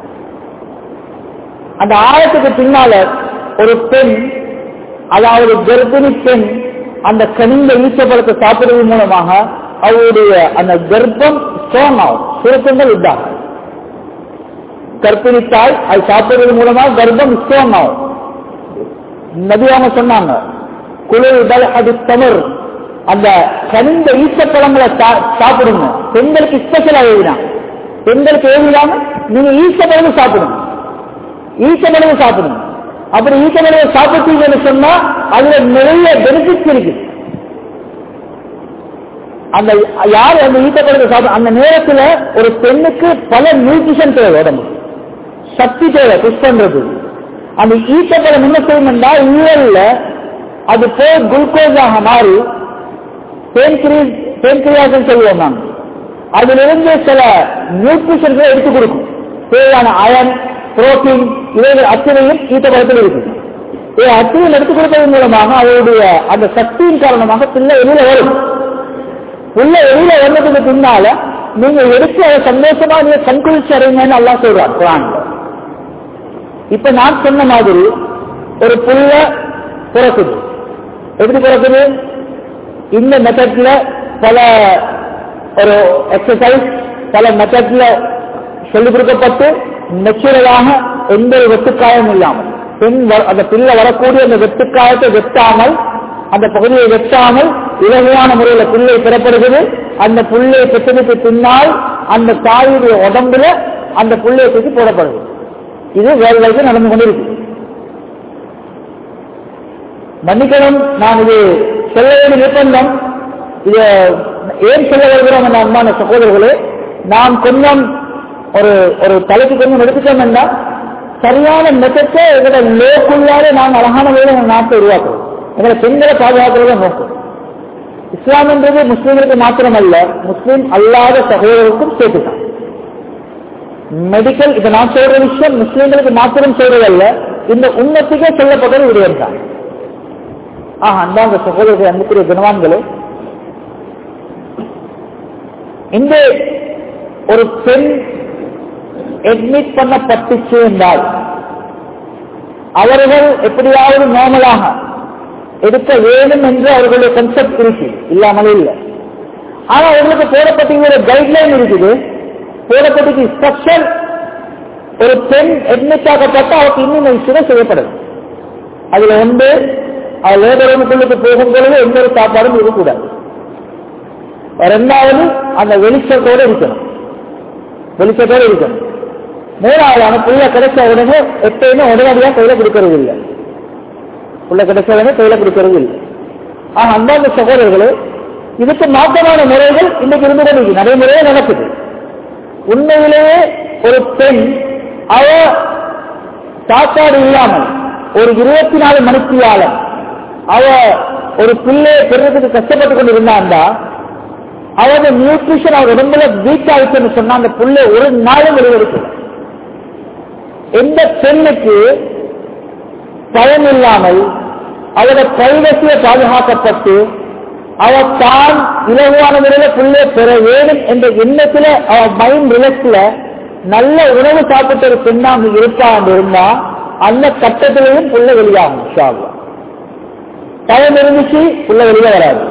அந்த ஆழத்துக்கு பின்னால ஒரு பெண் அதாவது கர்ப்பிணி பெண் அந்த கனிந்த ஈச்சப்பழத்தை சாப்பிடுறது மூலமாக அவருடைய அந்த கர்ப்பம் ஸ்ட்ராங் ஆகும் சுருக்கங்கள் உண்டாகும் கர்ப்பிணி தாய் அது சாப்பிடுறது மூலமாக கர்ப்பம் ஸ்ட்ராங் ஆகும் நபியாம சொன்னாங்க குளிர் உடல் அது தமிழ் அந்த கனிந்த ஈச்சப்பழங்களை சாப்பிடுங்க பெண்களுக்கு ஸ்பெஷலா எழுதினாங்க பெண்களுக்கு எழுதினாங்க நீங்க ஈச்சப்பழம் சாப்பிடுங்க ஈச்சப்பழம் சாப்பிடுங்க அப்படி ஈச்சப்பழம் சாப்பிட்டீங்கன்னு சொன்னா அதுல நிறைய பெனிஃபிட்ஸ் இருக்கு அந்த யார் அந்த ஈச்சப்பழத்தை சாப்பிட அந்த நேரத்துல ஒரு பெண்ணுக்கு பல நியூட்ரிஷன் தேவை உடம்பு சக்தி தேவை புஷ் பண்றது அந்த ஈச்சப்பழம் என்ன செய்யணும்னா ஈரல்ல அது போய் குளுக்கோஸாக மாறி பேன்கிரீஸ் பேன்கிரியாசன் சொல்லுவோம் நாங்கள் அதிலிருந்து சில நியூட்ரிஷன்களை எடுத்து கொடுக்கும் தேவையான அயன் புரோட்டீன் இவைகள் அத்தனையும் ஈட்டப்பழத்தில் இருக்கு இது அத்தனையும் எடுத்துக் கொடுப்பதன் மூலமாக அவருடைய அந்த சக்தியின் காரணமாக பிள்ளை வெளியில வரும் உள்ள வெளியில வந்ததுக்கு பின்னால நீங்க எடுத்து அதை சந்தோஷமா நீங்க கண்குளிச்சு அடைங்கன்னு அல்லா சொல்றான் குரான்ல இப்ப நான் சொன்ன மாதிரி ஒரு புள்ள பிறக்குது எப்படி பிறக்குது இந்த மெத்தட்ல பல ஒரு எக்ஸசைஸ் பல மெத்தட்ல சொல்லிக் கொடுக்கப்பட்டு நெச்சுரலாக எந்த ஒரு வெட்டுக்காயம் இல்லாமல் பெண் அந்த பிள்ளை வரக்கூடிய அந்த வெட்டுக்காயத்தை வெட்டாமல் அந்த பகுதியை வெட்டாமல் இலகையான முறையில் பிள்ளை பெறப்படுகிறது அந்த புள்ளையை பெற்றதுக்கு பின்னால் அந்த தாயுடைய உடம்புல அந்த புள்ளையை தூக்கி போடப்படுது இது வேறு வரைக்கும் நடந்து கொண்டிருக்கு மன்னிக்கணும் நான் இது சொல்ல வேண்டிய நிர்பந்தம் இது ஏன் சொல்ல வருகிறோம் என்ற அன்பான சகோதரர்களே நாம் கொஞ்சம் ஒரு ஒரு தலைக்கு கொஞ்சம் எடுத்துட்டோம்னா சரியான மெத்தத்தை எங்களோட லோக்குள்ளாலே நாம் அழகான வகையில் எங்கள் நாட்டை உருவாக்குறோம் எங்களை பெண்களை பாதுகாக்கிறத நோக்கம் இஸ்லாம் என்றது முஸ்லீம்களுக்கு மாத்திரமல்ல முஸ்லீம் அல்லாத சகோதரருக்கும் சேர்த்துதான் மெடிக்கல் இப்ப நான் சொல்ற விஷயம் முஸ்லீம்களுக்கு மாத்திரம் சொல்றதல்ல இந்த உண்மத்துக்கே சொல்லப்பட்டது விடயம் தான் ஆஹ் அந்தாங்க சகோதரர்கள் அன்புக்குரிய குணவான்களே இந்த ஒரு பெண் அட்மிட் பண்ணப்பட்டுச்சு என்றால் அவர்கள் எப்படியாவது நார்மலாக எடுக்க வேண்டும் என்று அவர்களுடைய கன்செப்ட் இருக்கு இல்லாமல் இல்லை ஆனா அவர்களுக்கு போடப்பட்ட ஒரு கைட்லைன் இருக்குது போடப்பட்ட இன்ஸ்ட்ரக்ஷன் ஒரு பெண் அட்மிட் ஆக்கப்பட்ட அவருக்கு இன்னும் விஷயம் செய்யப்படுது அதுல வந்து அவர் லேபர் ரூமுக்குள்ளுக்கு போகும்பொழுது எந்த ஒரு சாப்பாடும் இருக்கக்கூடாது ரெண்டாவது அந்த வெளிச்சத்தோடு இருக்கணும் வெளிச்சத்தோடு இருக்கணும் மூணாவது அந்த புள்ள கிடைச்ச உடனே எப்பயுமே உடனடியாக கையில கொடுக்கறது இல்லை புள்ள கிடைச்ச உடனே கையில கொடுக்கறது இல்லை ஆக அந்தாந்த சகோதரர்களே இதுக்கு மாற்றமான முறைகள் இன்னைக்கு இருந்து கொண்டு நடைமுறையே நடக்குது உண்மையிலேயே ஒரு பெண் அவ சாப்பாடு இல்லாமல் ஒரு இருபத்தி நாலு மணித்தியாளர் அவ ஒரு பிள்ளையை பெறுறதுக்கு கஷ்டப்பட்டு கொண்டு இருந்தாண்டா அவரது நியூட்ரிஷன் அவர் உடம்புல வீக் ஆயிடுச்சுன்னு சொன்னா அந்த புள்ளை ஒரு நாளும் வெளிவெடுக்கல எந்த பெண்ணுக்கு பயம் இல்லாமல் அவரோட பிரைவசியை பாதுகாக்கப்பட்டு அவர் தான் இலகுவான முறையில புள்ளை பெற வேண்டும் என்ற எண்ணத்துல அவர் மைண்ட் ரிலக்ஸ்ல நல்ல உணவு சாப்பிட்ட ஒரு பெண்ணாக இருப்பான் இருந்தா அந்த கட்டத்திலையும் புள்ள வெளியாகும் ஷாபா பயம் இருந்துச்சு புள்ள வெளியே வராது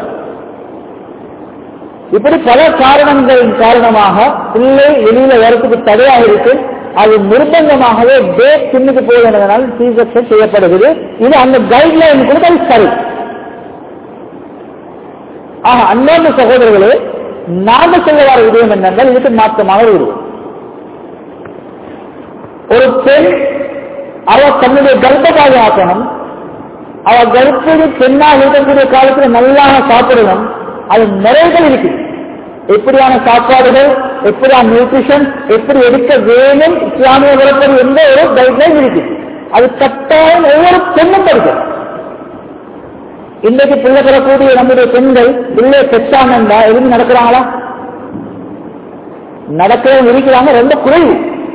இப்படி பல காரணங்களின் காரணமாக பிள்ளை வெளியில வரத்துக்கு தடையாக இருக்கு அது நிர்பந்தமாகவே பேக் பின்னுக்கு போவதனால் சீசக்ஷன் செய்யப்படுகிறது இது அந்த கைட்லைன் கூட அது சரி ஆக அன்பார்ந்த சகோதரர்களே நாம சொல்ல வர விடயம் என்னென்றால் இதுக்கு மாற்றமாக ஒரு விடயம் ஒரு பெண் அவர் தன்னுடைய கர்ப்ப ஆக்கணும் அவ கர்ப்பிணி பெண்ணாக இருக்கக்கூடிய காலத்தில் நல்லாக சாப்பிடணும் அது நிறைகள் இருக்கு எப்படியான சாப்பாடுகள் எப்படியான நியூட்ரிஷன் எப்படி எடுக்க வேணும் இஸ்லாமிய விளப்பது என்ற ஒரு கைட்லைன் இருக்கு அது கட்டாயம் ஒவ்வொரு பெண்ணும் படிக்கும் இன்றைக்கு பிள்ளை பெறக்கூடிய நம்முடைய பெண்கள் பிள்ளையை பெற்றாங்கன்னா எதுவும் நடக்கிறாங்களா நடக்கவும் இருக்கிறாங்க ரொம்ப குறைவு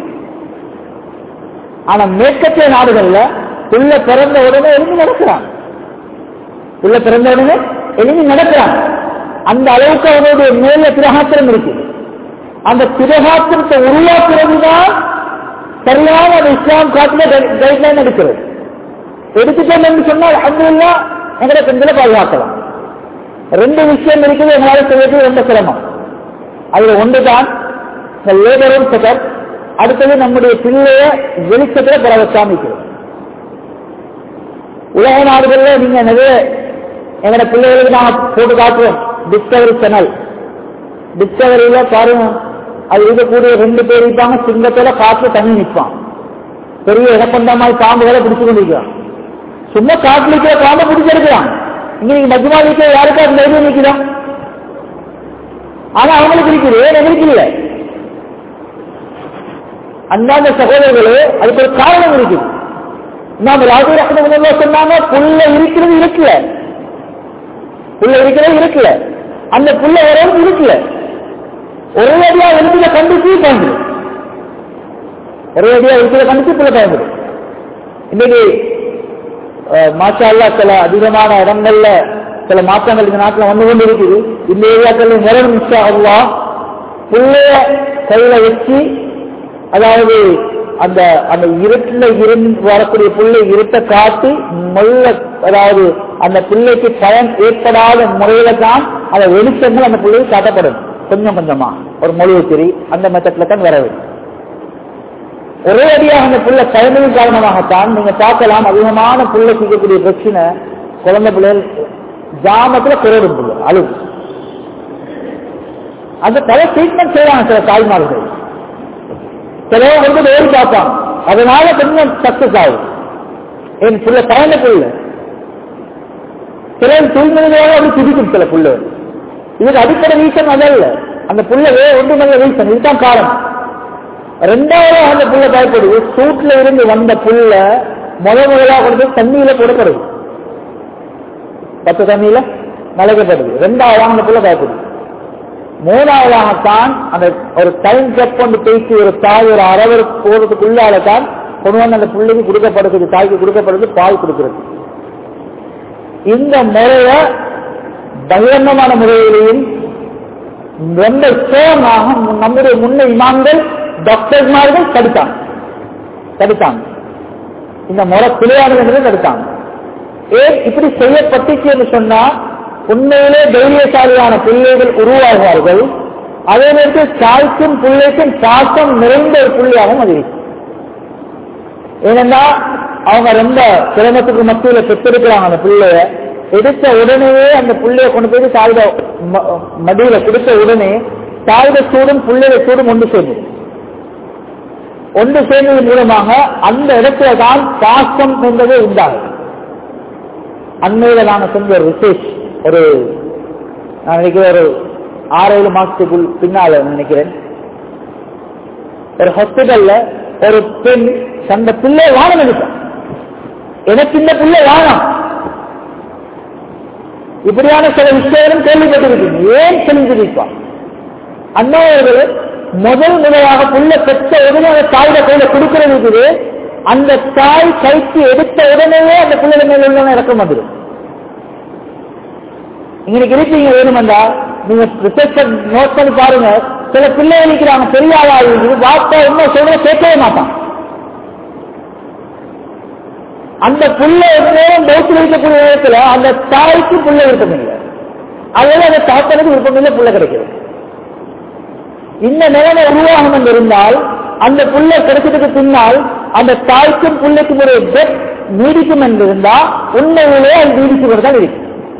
ஆனா மேற்கத்திய நாடுகள்ல புள்ள பிறந்த உடனே எழுதி நடக்கிறாங்க புள்ள பிறந்த உடனே எழுதி நடக்கிறாங்க அந்த அளவுக்கு அவனுடைய மேல பிரகாத்திரம் இருக்கு அந்த பிரகாத்திரத்தை உருவாக்குறதுதான் சரியான அந்த இஸ்லாம் காட்டில கைட்லைன் எடுக்கிறது எடுத்துட்டோம் என்று சொன்னால் அங்குல்லா எங்களை பெண்களை பாதுகாக்கலாம் ரெண்டு விஷயம் இருக்குது எங்களால் செய்யறது ரொம்ப சிரமம் அதுல ஒன்றுதான் லேபரும் செகர் அடுத்தது நம்முடைய பிள்ளைய வெளிச்சத்துல பெற வச்சாமிக்கிறது உலக நாடுகள்ல நீங்க நிறைய எங்களோட பிள்ளைகளுக்கு நாங்க போட்டு காட்டுவோம் டிஸ்கவரி சேனல் டிஸ்கவரியில பாருங்க அது இருக்கக்கூடிய ரெண்டு பேர் இருப்பாங்க சிங்கத்தோட காட்டுல தண்ணி நிற்பான் பெரிய இடப்பந்த மாதிரி பாம்புகளை பிடிச்சு கொண்டிருக்கிறான் சும்மா காட்டுல இருக்கிற பாம்பை பிடிச்சிருக்கிறான் இங்க நீங்க மஜ்மா இருக்கிற யாருக்கா அந்த தைரியம் நிற்கிறான் ஆனா அவங்களுக்கு இருக்குது ஏன் எங்களுக்கு இல்லை அந்தாந்த சகோதரர்களே அதுக்கு ஒரு காரணம் இருக்குது நாம ராஜு ரஹ்மதுல்லா சொன்னாங்க புல்ல இருக்கிறது இருக்குல்ல புல்ல இருக்கிறது இருக்குல்ல அந்த புல்ல வரவும் இருக்குல்ல ஒரே அடியா எழுத்துல கண்டிச்சு பயந்துடும் ஒரே அடியா எழுத்துல கண்டிச்சு புள்ள பயந்துடும் இன்னைக்கு மாஷா அல்லா சில அதிகமான இடங்கள்ல சில மாற்றங்கள் இந்த நாட்டில் வந்து கொண்டு இருக்குது இந்த ஏரியாக்கள் நிறம் மிஸ்ஸா அல்லா புள்ளைய கையில வச்சு அதாவது அந்த அந்த இருட்டில் இருந்து வரக்கூடிய புள்ளை இருட்ட காட்டி மொல்ல அதாவது அந்த பிள்ளைக்கு பயன் ஏற்படாத முறையில தான் அந்த வெளிச்சங்கள் அந்த பிள்ளைக்கு காட்டப்படும் கொஞ்சம் கொஞ்சமா ஒரு மொழியை சரி அந்த மெத்தட்ல தான் வர வேண்டும் ஒரே அடியாக அந்த புள்ள பயணின் காரணமாகத்தான் நீங்க பார்க்கலாம் அதிகமான புள்ள செய்யக்கூடிய பிரச்சனை குழந்தை பிள்ளைகள் ஜாமத்துல குறைடும் புள்ள அழுகு அந்த பல ட்ரீட்மெண்ட் செய்யறாங்க சில தாய்மார்கள் சிலவங்க வந்து வேறு பார்ப்பாங்க அதனால கொஞ்சம் சக்சஸ் ஆகும் என் புள்ள பயண புள்ள சிலர் தூய்மையாக அப்படி துடிக்கும் சில புள்ள இதுக்கு அடிப்படை ரீசன் அதல்ல அந்த புள்ள வே ஒன்றுமல்ல ரீசன் இதுதான் காரணம் ரெண்டாவது அந்த புள்ள பயப்படுது சூட்ல இருந்து வந்த புள்ள முத முதலா கொண்டு தண்ணியில போடப்படுது பத்து தண்ணியில நலைக்கப்படுது ரெண்டாவதாக அந்த புள்ள பயப்படுது மூணாவதாகத்தான் அந்த ஒரு டைம் செக் கொண்டு பேசி ஒரு தாய் ஒரு அரவர் போறதுக்குள்ளால தான் கொண்டு வந்து அந்த பிள்ளைக்கு கொடுக்கப்படுறது தாய்க்கு கொடுக்கப்படுறது பால் கொடுக்கிறது இந்த முறைய பகிரங்கமான முறையிலையும் ரொம்ப ஸ்ட்ராங்காக நம்முடைய முன்ன இமாம்கள் டாக்டர்மார்கள் தடுத்தாங்க தடுத்தாங்க இந்த முறை பிழையானது என்று தடுத்தாங்க ஏன் இப்படி செய்யப்பட்டுச்சு என்று சொன்னா உண்மையிலே தைரியசாலியான பிள்ளைகள் உருவாகுவார்கள் அதே நேரத்தில் தாய்க்கும் பிள்ளைக்கும் பாசம் நிறைந்த ஒரு புள்ளியாகவும் அது இருக்கும் ஏனென்றா அவங்க ரொம்ப சிரமத்துக்கு மத்தியில பெற்றிருக்கிறாங்க அந்த பிள்ளைய எடுத்த உடனேயே அந்த பிள்ளைய கொண்டு போய் தாயுத மடியில கொடுத்த உடனே தாயுத சூடும் பிள்ளைய சூடும் ஒன்று சேர்ந்தது ஒன்று சேர்ந்ததன் மூலமாக அந்த இடத்துல தான் பாசம் என்பது உண்டாகும் அண்மையில நாங்க செஞ்ச ஒரு விசேஷ் ஒரு நான் நினைக்கிறேன் ஒரு ஆறு ஏழு மாசத்துக்குள் பின்னால நினைக்கிறேன் ஒரு ஹாஸ்பிட்டல்ல ஒரு பெண் தந்த பிள்ளை வானம் எடுத்தான் எனக்கு இந்த பிள்ளை வானம் இப்படியான சில விஷயங்களும் கேள்விப்பட்டிருக்கீங்க ஏன் சொல்லியிருப்பான் அண்ணாவர்கள் முதல் முதலாக புள்ள பெற்ற உடனே அந்த தாயோட கையில கொடுக்கிறது அந்த தாய் கைக்கு எடுத்த உடனேயே அந்த பிள்ளைகள் மேல உள்ள இறக்கம் வந்துடும் இன்னைக்கு இருப்பீங்க வேணுமெண்டா நீங்க ரிசர்ச் நோட் பண்ணி பாருங்க சில பிள்ளைகள் இருக்கிறாங்க பெரிய ஆளா இருக்குது வாப்பா என்ன சொல்ற கேட்கவே மாட்டான் அந்த புள்ள நேரம் டோசில் இருக்கக்கூடிய நேரத்துல அந்த தாய்க்கு புள்ள விருப்பம் இல்லை அதனால அந்த தாத்தனுக்கு விருப்பம் இல்லை புள்ள கிடைக்கிறது இந்த நிலைமை உருவாகும் என்று இருந்தால் அந்த புள்ள கிடைச்சதுக்கு பின்னால் அந்த தாய்க்கும் புள்ளைக்கும் ஒரு டெத் நீடிக்கும் என்று இருந்தா உண்மையிலே அது நீடிச்சு தான் இருக்கும்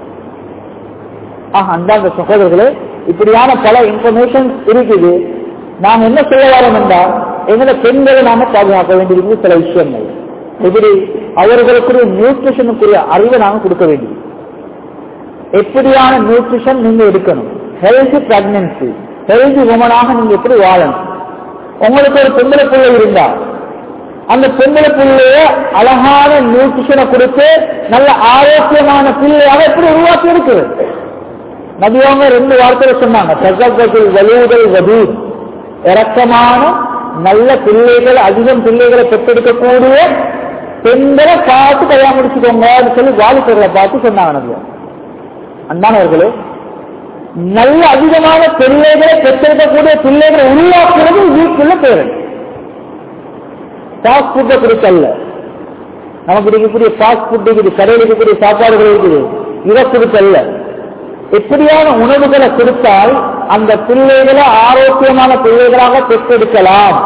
ஆஹ் அந்தாந்த சகோதரர்களே இப்படியான பல இன்ஃபர்மேஷன் இருக்குது நாம் என்ன சொல்ல வரோம் என்றால் எங்களை பெண்களை நாம பாதுகாக்க வேண்டியிருக்கிறது சில விஷயங்கள் இப்படி அவர்களுக்குரிய நியூட்ரிஷனுக்குரிய அறிவை நாம கொடுக்க வேண்டியது எப்படியான நியூட்ரிஷன் நீங்க எடுக்கணும் ஹெல்தி பிரெக்னன்சி ஹெல்தி உமனாக நீங்க எப்படி வாழணும் உங்களுக்கு ஒரு பெண்களை பிள்ளை இருந்தா அந்த பெண்களை பிள்ளைய அழகான நியூட்ரிஷனை கொடுத்து நல்ல ஆரோக்கியமான பிள்ளையாக எப்படி உருவாக்கி இருக்குது நபியவங்க ரெண்டு வார்த்தையில சொன்னாங்க தகவல் வலுவுதல் வதூத் இறக்கமான நல்ல பிள்ளைகள் அதிகம் பிள்ளைகளை பெற்றெடுக்கக்கூடிய பெண்களை பார்த்து கல்யாணம் முடிச்சுக்கோங்க அப்படின்னு சொல்லி வாலிபர்களை பார்த்து சொன்னாங்க நபி அன்பானவர்களே நல்ல அதிகமான பிள்ளைகளை பெற்றெடுக்கக்கூடிய பிள்ளைகளை உருவாக்குறது வீட்டுள்ள பேரன் ஃபாஸ்ட் ஃபுட்டை குறித்தல்ல நமக்கு இருக்கக்கூடிய ஃபாஸ்ட் ஃபுட் இருக்குது கடையில் இருக்கக்கூடிய சாப்பாடுகள் இருக்குது இதை குறித்தல்ல எப்படியான உணவுகளை கொடுத்தால் அந்த பிள்ளைகளை ஆரோக்கியமான பிள்ளைகளாக பெற்றெடுக்கலாம்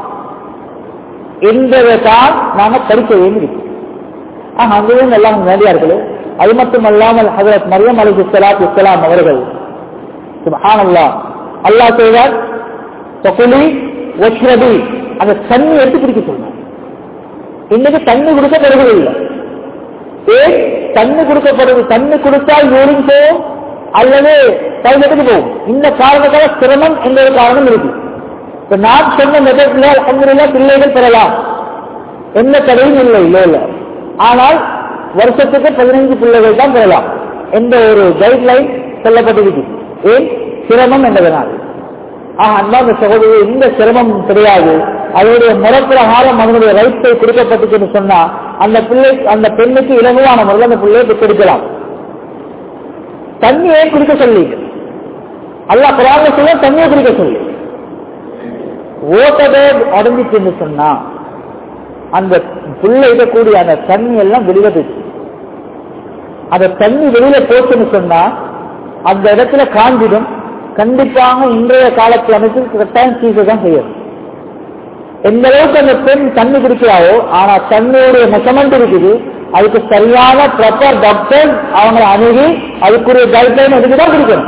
என்பதை தான் நாம படிக்க வேண்டியிருக்கோம் ஆஹ் அங்கேயும் எல்லாம் நேரியார்களே அது மட்டும் அல்லாமல் ஹசரத் மரியம் அலி சலாத் இஸ்லாம் அவர்கள் சுபஹானல்லா அல்லாஹ் செய்வார் தொகுலி ஒஷ்ரபி அந்த தண்ணி எடுத்து குடிக்க சொன்னார் இன்னைக்கு தண்ணி கொடுக்கப்படுவது இல்லை ஏன் தண்ணி கொடுக்கப்படுது தண்ணி கொடுத்தால் யூரின் போகும் அல்லது டைலட்டுக்கு போகும் இந்த காரணத்தால சிரமம் என்ற ஒரு காரணம் இருக்கு இப்ப நான் சொன்ன மெதட்ல அங்கிருந்த பிள்ளைகள் பெறலாம் எந்த தடையும் இல்லை இல்லை இல்லை ஆனால் வருஷத்துக்கு பதினைஞ்சு பிள்ளைகள் தான் பெறலாம் என்ற ஒரு கைட்லைன் சொல்லப்பட்டிருக்கு ஏன் சிரமம் என்பதனால் ஆஹ் அன்பாந்த சகோதரி இந்த சிரமம் கிடையாது அதனுடைய முறப்பிரகாரம் அதனுடைய ரைட்ஸை கொடுக்கப்பட்டுச்சுன்னு சொன்னா அந்த பிள்ளை அந்த பெண்ணுக்கு இலகுவான முறையில் அந்த பிள்ளையை பெற்றெடுக்கலாம் தண்ணியை குடிக்க சொல்லி அல்லா குரான சொல்ல தண்ணியை குடிக்க சொல்லி ஓட்டதே அடைஞ்சிச்சுன்னு சொன்னா அந்த புள்ள இருக்கக்கூடிய அந்த தண்ணி எல்லாம் வெளியில போயிடுச்சு அந்த தண்ணி வெளியில போச்சுன்னு சொன்னா அந்த இடத்துல காஞ்சிடும் கண்டிப்பாக இன்றைய காலத்து அமைப்பு கட்டாயம் சீசை தான் செய்யும் எந்த அளவுக்கு அந்த பெண் தண்ணி குடிக்கிறாவோ ஆனா தண்ணியுடைய மெஷர்மெண்ட் இருக்குது அதுக்கு சரியான ப்ராப்பர் டாக்டர் அவங்களை அணுகி அதுக்குரிய கைட்லைன் எடுத்து தான் குடிக்கணும்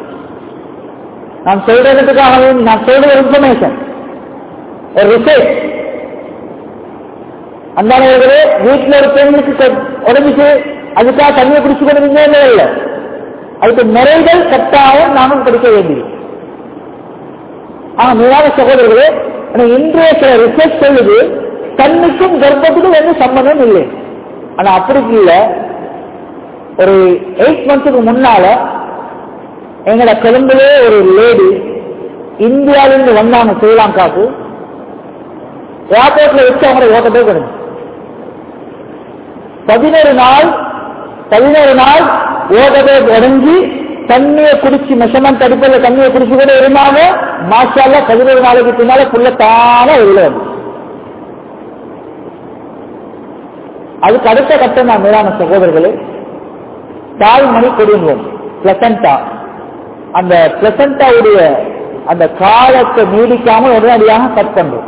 நான் சொல்றதுக்காக நான் சொல்ற இன்ஃபர்மேஷன் ஒரு ரிசர்ச் அந்தானவர்களே வீட்டுல ஒரு பெண்ணுக்கு உடஞ்சிச்சு அதுக்காக தண்ணியை குடிச்சு கொண்டு இல்லை அதுக்கு முறைகள் கட்டாயம் நாமும் படிக்க வேண்டியது ஆனா மேலான சகோதரர்களே இன்றைய சில ரிசர்ச் சொல்லுது தண்ணிக்கும் கர்ப்பத்துக்கும் எந்த சம்பந்தம் இல்லை ஆனா அப்படி இல்லை ஒரு எயிட் மந்த்ஸுக்கு முன்னால எங்கட கொழும்புலே ஒரு லேடி இந்தியாவிலிருந்து வந்தாங்க ஸ்ரீலங்காக்கு ஏர்போர்ட்ல வச்சு அவங்களை ஓட்ட போய் கொடுங்க பதினோரு நாள் பதினோரு நாள் ஓடவே உடஞ்சி தண்ணியை குடிச்சு மெஷர்மெண்ட் அடிப்படையில் தண்ணியை குடிச்சு கூட இருந்தாங்க மாஷால பதினோரு நாளைக்கு பின்னால புள்ள தான வெளியில வந்து அதுக்கு அடுத்த கட்டம் நான் மேலான சகோதரர்களே தாய்மணி கொடுங்கோம் பிளசண்டா அந்த பிளசண்டாவுடைய அந்த காலத்தை நீடிக்காமல் உடனடியாக கட் பண்றோம்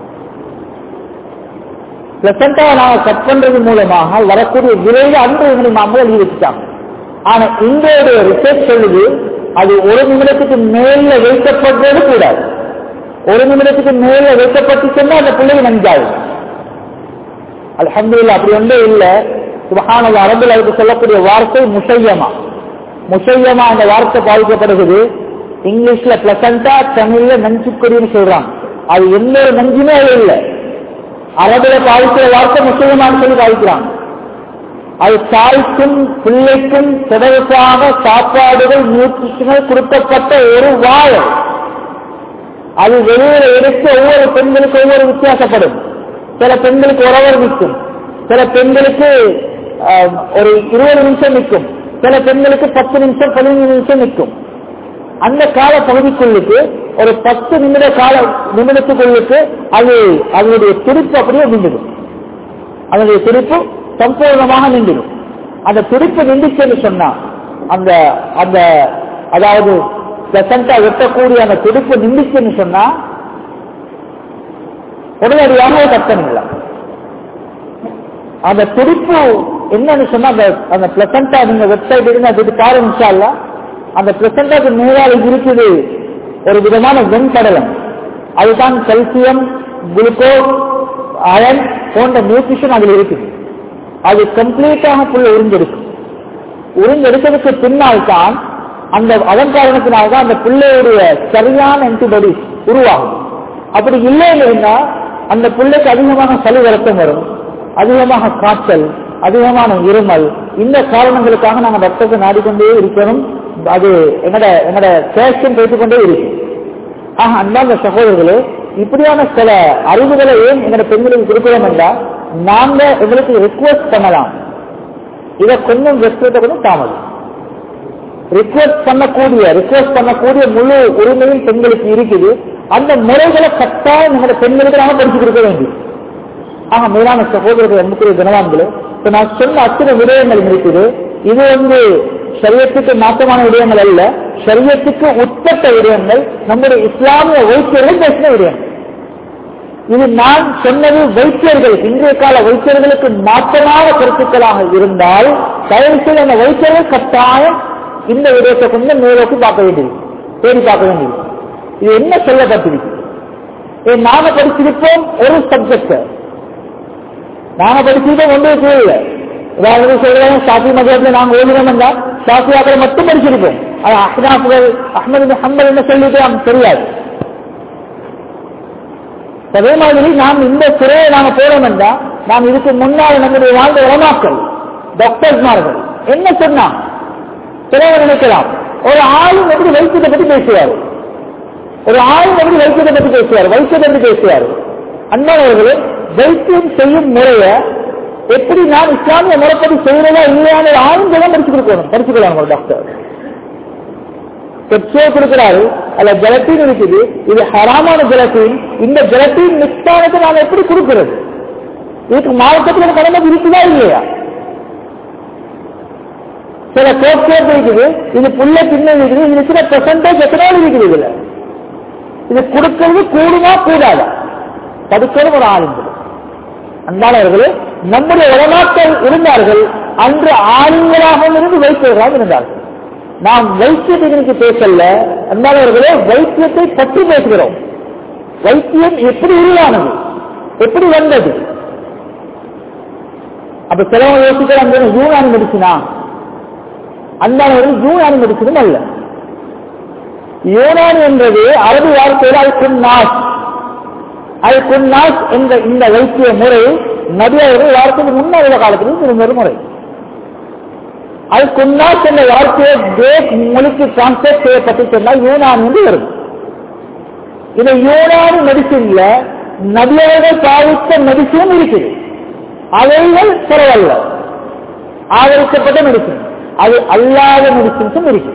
பிளசண்டாவை நாங்க கட் பண்றது மூலமாக வரக்கூடிய விரைவு அன்று மாமல் எழுதி வச்சுட்டாங்க ஆனா இன்றைய ரிசர்ச் சொல்லுது அது ஒரு நிமிடத்துக்கு மேல வைக்கப்படுறது கூடாது ஒரு நிமிடத்துக்கு மேல வைக்கப்பட்டுச்சுன்னா அந்த பிள்ளைங்க நஞ்சாது அலமதுல்ல அப்படி ஒன்றே இல்லை சுபஹானது அரபில் அதுக்கு சொல்லக்கூடிய வார்த்தை முசையமா முசையமா அந்த வார்த்தை பாதிக்கப்படுகிறது இங்கிலீஷ்ல பிளசண்டா தமிழ்ல நஞ்சுக்கொடின்னு சொல்றாங்க அது எந்த ஒரு நஞ்சுமே அது இல்லை அரபில பாதிக்கிற வார்த்தை முசையமான்னு சொல்லி பாதிக்கிறாங்க அது தாய்க்கும் பிள்ளைக்கும் தொடர்பாக சாப்பாடுகள் நியூட்ரிஷன்கள் கொடுக்கப்பட்ட ஒரு வாழை அது வெளியில எடுத்து ஒவ்வொரு பெண்களுக்கு ஒவ்வொரு வித்தியாசப்படும் சில பெண்களுக்கு உறவர் நிற்கும் சில பெண்களுக்கு ஒரு இருபது நிமிஷம் நிற்கும் சில பெண்களுக்கு பத்து நிமிஷம் பதினைந்து நிமிஷம் நிற்கும் அந்த கால பகுதிக்குள்ளுக்கு ஒரு பத்து நிமிட கால நிமிடத்துக்குள்ளுக்கு அது அதனுடைய துடிப்பு அப்படியே நின்றுடும் அதனுடைய துடிப்பு சம்பூர்ணமாக நின்றுடும் அந்த துடிப்பு நின்றுச்சுன்னு சொன்னா அந்த அந்த அதாவது பிளசண்டா வெட்டக்கூடிய அந்த துடிப்பு நின்றுச்சுன்னு சொன்னா உடனடியாக கட்டணம் இல்லை அந்த துடிப்பு என்னன்னு சொன்னா அந்த அந்த பிளசண்டா நீங்க வெப்சைட் இருந்து அதுக்கு பாருங்க அந்த பிளசண்டாக்கு மேலால இருக்குது ஒரு விதமான வெண்கடலம் அதுதான் கல்சியம் குளுக்கோஸ் அயன் போன்ற நியூட்ரிஷன் அதில் இருக்குது அது கம்ப்ளீட்டாக புள்ள உறிஞ்செடுக்கும் உறிஞ்செடுத்ததுக்கு பின்னால் தான் அந்த அதன் காரணத்தினால்தான் அந்த பிள்ளையுடைய சரியான ஆன்டிபாடிஸ் உருவாகும் அப்படி இல்லைன்னா அந்த பிள்ளைக்கு அதிகமாக சளி வருத்தம் வரும் அதிகமாக காய்ச்சல் அதிகமான இருமல் இந்த காரணங்களுக்காக நாங்கள் டாக்டருக்கு நாடிக்கொண்டே இருக்கணும் அது எங்கட எங்கட கேஷன் போய்த்து கொண்டே இருக்கு ஆஹ் அன்பார்ந்த சகோதரர்களே இப்படியான சில அறிவுகளை ஏன் எங்க பெண்களுக்கு கொடுக்கிறோம் என்றால் நாங்க எங்களுக்கு ரிக்வெஸ்ட் பண்ணலாம் இதை கொஞ்சம் ரெஸ்பெக்ட கொஞ்சம் தாமதம் ரிக்வெஸ்ட் பண்ணக்கூடிய ரிக்வெஸ்ட் பண்ணக்கூடிய முழு உரிமையும் பெண்களுக்கு இருக்குது அந்த முறைகளை கட்டாயம் எங்களோட பெண்களுக்கு நாம படிச்சு கொடுக்க வேண்டியது ஆக மேலான சகோதரர்கள் அன்புக்குரிய தினவான்களே இப்ப நான் சொன்ன அத்தனை விடயங்கள் இருக்குது இது வந்து சரியத்துக்கு மாற்றமான விடயங்கள் அல்ல சரியத்துக்கு உட்பட்ட விடயங்கள் நம்முடைய இஸ்லாமிய வைத்தியர்கள் பேசின விடயங்கள் இது நான் சொன்னது வைத்தியர்களுக்கு இன்றைய கால வைத்தியர்களுக்கு மாற்றமான கருத்துக்களாக இருந்தால் தயவு செய்து அந்த வைத்தியர்கள் கட்டாயம் இந்த விடயத்தை கொஞ்சம் மேலோக்கி பார்க்க வேண்டியது தேடி பார்க்க வேண்டியது இது என்ன சொல்லப்பட்டிருக்கு ஏன் நாம படிச்சிருப்போம் ஒரு சப்ஜெக்ட் நாம படிச்சிருக்கோம் ஒன்றே சூழல அதாவது சொல்றேன் ஷாஃபி மதத்துல நாங்க ஓதினோம்னா ஷாஃபியாக்களை மட்டும் படிச்சிருப்போம் அது அஹ்னாஃப்கள் அஹ்மது ஹம்பல் என்ன சொல்லிட்டு நமக்கு தெரியாது அதே மாதிரி நாம் இந்த துறையை நாம போறோம் என்றா நாம் இதுக்கு முன்னால் நம்முடைய வாழ்ந்த உலமாக்கள் டாக்டர்ஸ்மார்கள் என்ன சொன்னா சிலவர் நினைக்கலாம் ஒரு ஆளும் எப்படி வைத்தியத்தை பத்தி பேசுவார் ஒரு ஆளும் எப்படி வைத்தியத்தை பத்தி பேசுவார் வைத்தியத்தை பத்தி பேசுவார் அன்பானவர்களே வைத்தியம் செய்யும் முறைய எப்படி நான் இஸ்லாமிய முறைப்படி செய்யறதா இல்லையான ஆளும் தான் படிச்சு கொடுக்கணும் படிச்சு கொடுக்கணும் ஒரு டாக்டர் பெட்ரோ கொடுக்கிறாரு அதுல ஜலத்தீன் இருக்குது இது ஹராமான ஜலத்தீன் இந்த ஜலத்தீன் மிக்ஸ் ஆனதை நாம எப்படி கொடுக்கிறது இதுக்கு மாவட்டத்தில் கடமை இருக்குதா இல்லையா சில கோட்கேட் இருக்குது இது புள்ள பின்ன இருக்குது இது சில பெர்சன்டேஜ் எத்தனாவது இருக்குது இதுல இது கொடுக்கிறது கூடுமா கூடாதா தடுக்கிறது ஒரு ஆளுங்கள் அன்பானவர்களே நம்முடைய உலமாக்கள் இருந்தார்கள் அன்று ஆளுங்களாகவும் இருந்து வைத்தியர்களாக இருந்தார்கள் நாம் வைத்தியத்தை பேசல அன்பானவர்களே வைத்தியத்தை பற்றி பேசுகிறோம் வைத்தியம் எப்படி உருவானது எப்படி வந்தது அப்ப சிலவங்க யோசிக்கிறாங்க யூனானி மெடிசினா அன்பானவர்கள் யூனானி மெடிசினும் அல்ல யூனானி என்பது அரபு வார்த்தையில் அது குன்னாஸ் அது குன்னாஸ் என்ற இந்த வைத்திய முறை நபியவர்கள் வார்த்தைக்கு முன்னால் உள்ள காலத்தில் இருந்த ஒரு முறை அது குன்னாஸ் என்ற வார்த்தையை கிரேக் மொழிக்கு டிரான்ஸ்லேட் செய்யப்பட்டு சொன்னால் யூனான் என்று வரும் இந்த யூனானி மெடிசின்ல நபியவர்கள் பாவித்த மெடிசினும் இருக்குது அவைகள் பரவாயில்ல ஆதரிக்கப்பட்ட மெடிசின் அது அல்லாத மெடிசின்ஸும் இருக்கு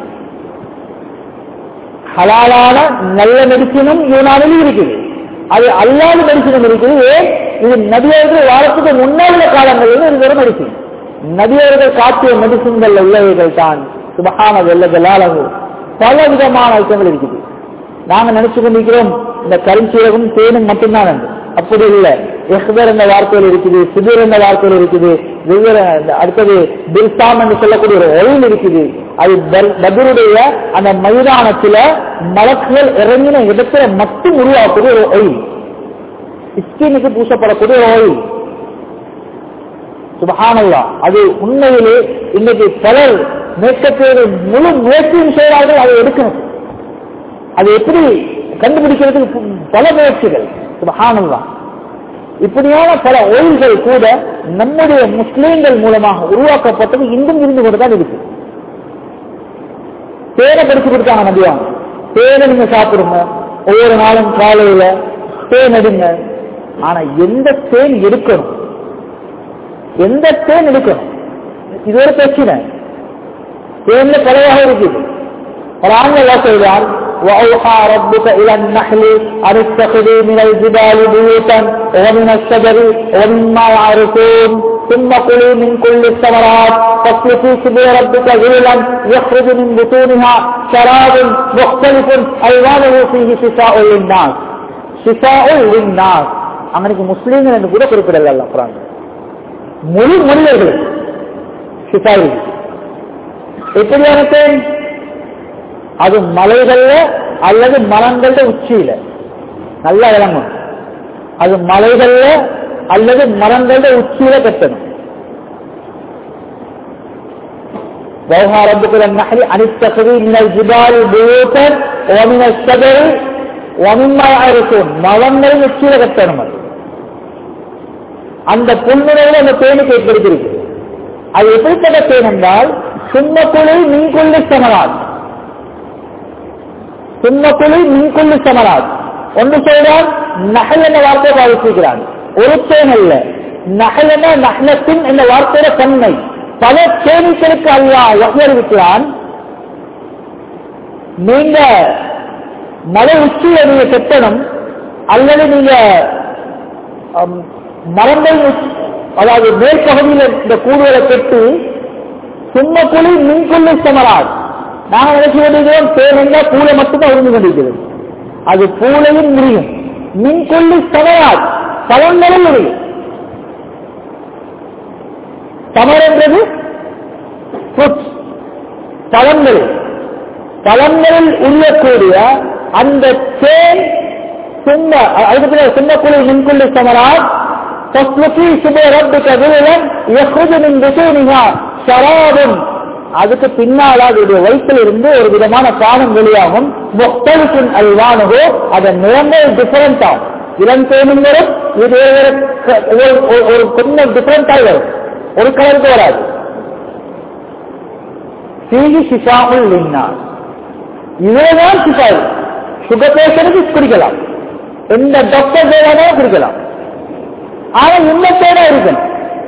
ஹலாலான நல்ல மெடிசினும் யூனானில் இருக்குது அது அல்லாத மெடிசினும் இருக்குது ஏன் இது நபியவர்கள் வாரத்துக்கு முன்னால் உள்ள காலங்களில் இது ஒரு மெடிசின் நபியவர்கள் காட்டிய மெடிசின்கள் உள்ளவைகள் தான் சுபகான வெள்ள ஜலாலகு பல விதமான ஐட்டங்கள் இருக்குது நாங்க நினைச்சு கொண்டிருக்கிறோம் இந்த கருஞ்சீரகம் தேனும் மட்டும்தான் என்று அப்படி இல்லை எஹ்தர் என்ற வார்த்தையில் இருக்குது சிபிர் என்ற வார்த்தையில் இருக்குது வெவ்வேறு அடுத்தது பில்சாம் என்று சொல்லக்கூடிய ஒரு ஒயில் இருக்குது அது பதருடைய அந்த மைதானத்துல மலக்குகள் இறங்கின இடத்துல மட்டும் உருவாக்கக்கூடிய ஒரு ஒயில் ஸ்கினுக்கு பூசப்படக்கூடிய ஒரு ஒயில் சுபஹானல்லா அது உண்மையிலே இன்னைக்கு பலர் மேற்கத்தேடு முழு முயற்சியும் செய்கிறார்கள் அதை எடுக்கணும் அது எப்படி கண்டுபிடிக்கிறதுக்கு பல முயற்சிகள் சுபஹானல்லா இப்படியான பல ஓய்வுகள் கூட நம்முடைய முஸ்லீம்கள் மூலமாக உருவாக்கப்பட்டது இன்றும் இருந்து கொண்டுதான் இருக்கு தேனை படிச்சு கொடுத்தாங்க நம்பியாங்க தேனை நீங்க சாப்பிடுங்க ஒவ்வொரு நாளும் காலையில தேன் எடுங்க ஆனா எந்த தேன் எடுக்கணும் எந்த தேன் எடுக்கணும் இது ஒரு பிரச்சனை தேன்ல பலவாக இருக்குது பல சொல்றார் وأوحى ربك إلى النحل أن اتخذوا من الجبال بيوتا ومن الشجر ومما يعرفون ثم كلوا من كل الثمرات فاسلكوا سبيل ربك ذيلا يخرج من بطونها شراب مختلف ألوانه فيه شفاء للناس شفاء للناس அங்கனைக்கு முஸ்லீம்கள் என்று கூட குறிப்பிடல அல்ல குரான் முழு மனிதர்கள் ஷிஃபாய் எப்படியான தேன் அது மலைகள்ல அல்லது மரங்கள்ல உச்சியில நல்லா விளங்கும் அது மலைகள்ல அல்லது மரங்கள்ல உச்சியில கட்டணும் وأوحى ربك إلى النحل أن اتخذوا من الجبال بيوتا ومن الشجر ومما يعرفون மரங்களின் உச்சியில கட்டணும் அது அந்த புல்முனையில அந்த தேனுக்கு ஏற்படுத்தியிருக்கிறது அது எப்படிப்பட்ட தேன் என்றால் சும்ம குழு மீன் கொள்ளை சமரால் சுண்ணக்குழி மின்குள்ளி சமராஜ் ஒன்று சொல்றான் நகல் என்ற வார்த்தையை பாதிச்சிருக்கிறான் ஒரு தேன் அல்ல நகலன நகலத்தின் என்ற வார்த்தையோட தன்மை பல தேனீக்களுக்கு அல்லா வகையறிவிக்கிறான் நீங்க மலை உச்சியை நீங்க கெட்டணும் அல்லது நீங்க அம், மரங்கள் உச்சி- அதாவது மேற்பகுதியில் இந்த கூடுதலை கெட்டு சும்ம குழி மின்குள்ளி சமராஜ் நாங்க நினைச்சு கொண்டிருக்கிறோம் தேன் என்றால் பூலை மட்டும்தான் உறிஞ்சு கொண்டிருக்கிறது அது பூலையும் முடியும் மின்குள்ளி சமராஜ் பழங்களில் முடியும் சமர் என்றது fruits, பழங்கள் பழங்களில் உள்ளக்கூடிய அந்த தேன் சும்ம அதுக்கு சும்மக்குழி மின்குள்ளி சமராஜ் تسلكي شبه ربك ذللا يخرج من بطونها شراب அதுக்கு பின்னால் அதனுடைய வயிற்றில் இருந்து ஒரு விதமான பானம் வெளியாகும் முக்தலிசின் அல்வானுகோ அதன் நிறங்கள் டிஃபரெண்ட் ஆகும் இளம் தேனும் வரும் இது வேறு க- ஒரு- ஒரு- ஒரு கொஞ்சம் டிஃபரெண்டாக வரும் ஒரு கலருக்கு வராது சீகி சிஷாமுல் லின்னா இதுதான் சிஷாவு சுகர் பேஷனுக்கு குடிக்கலாம் எந்த டாக்டர் தேவையானோ குடிக்கலாம் ஆனா இந்த தேனை இருக்கணும்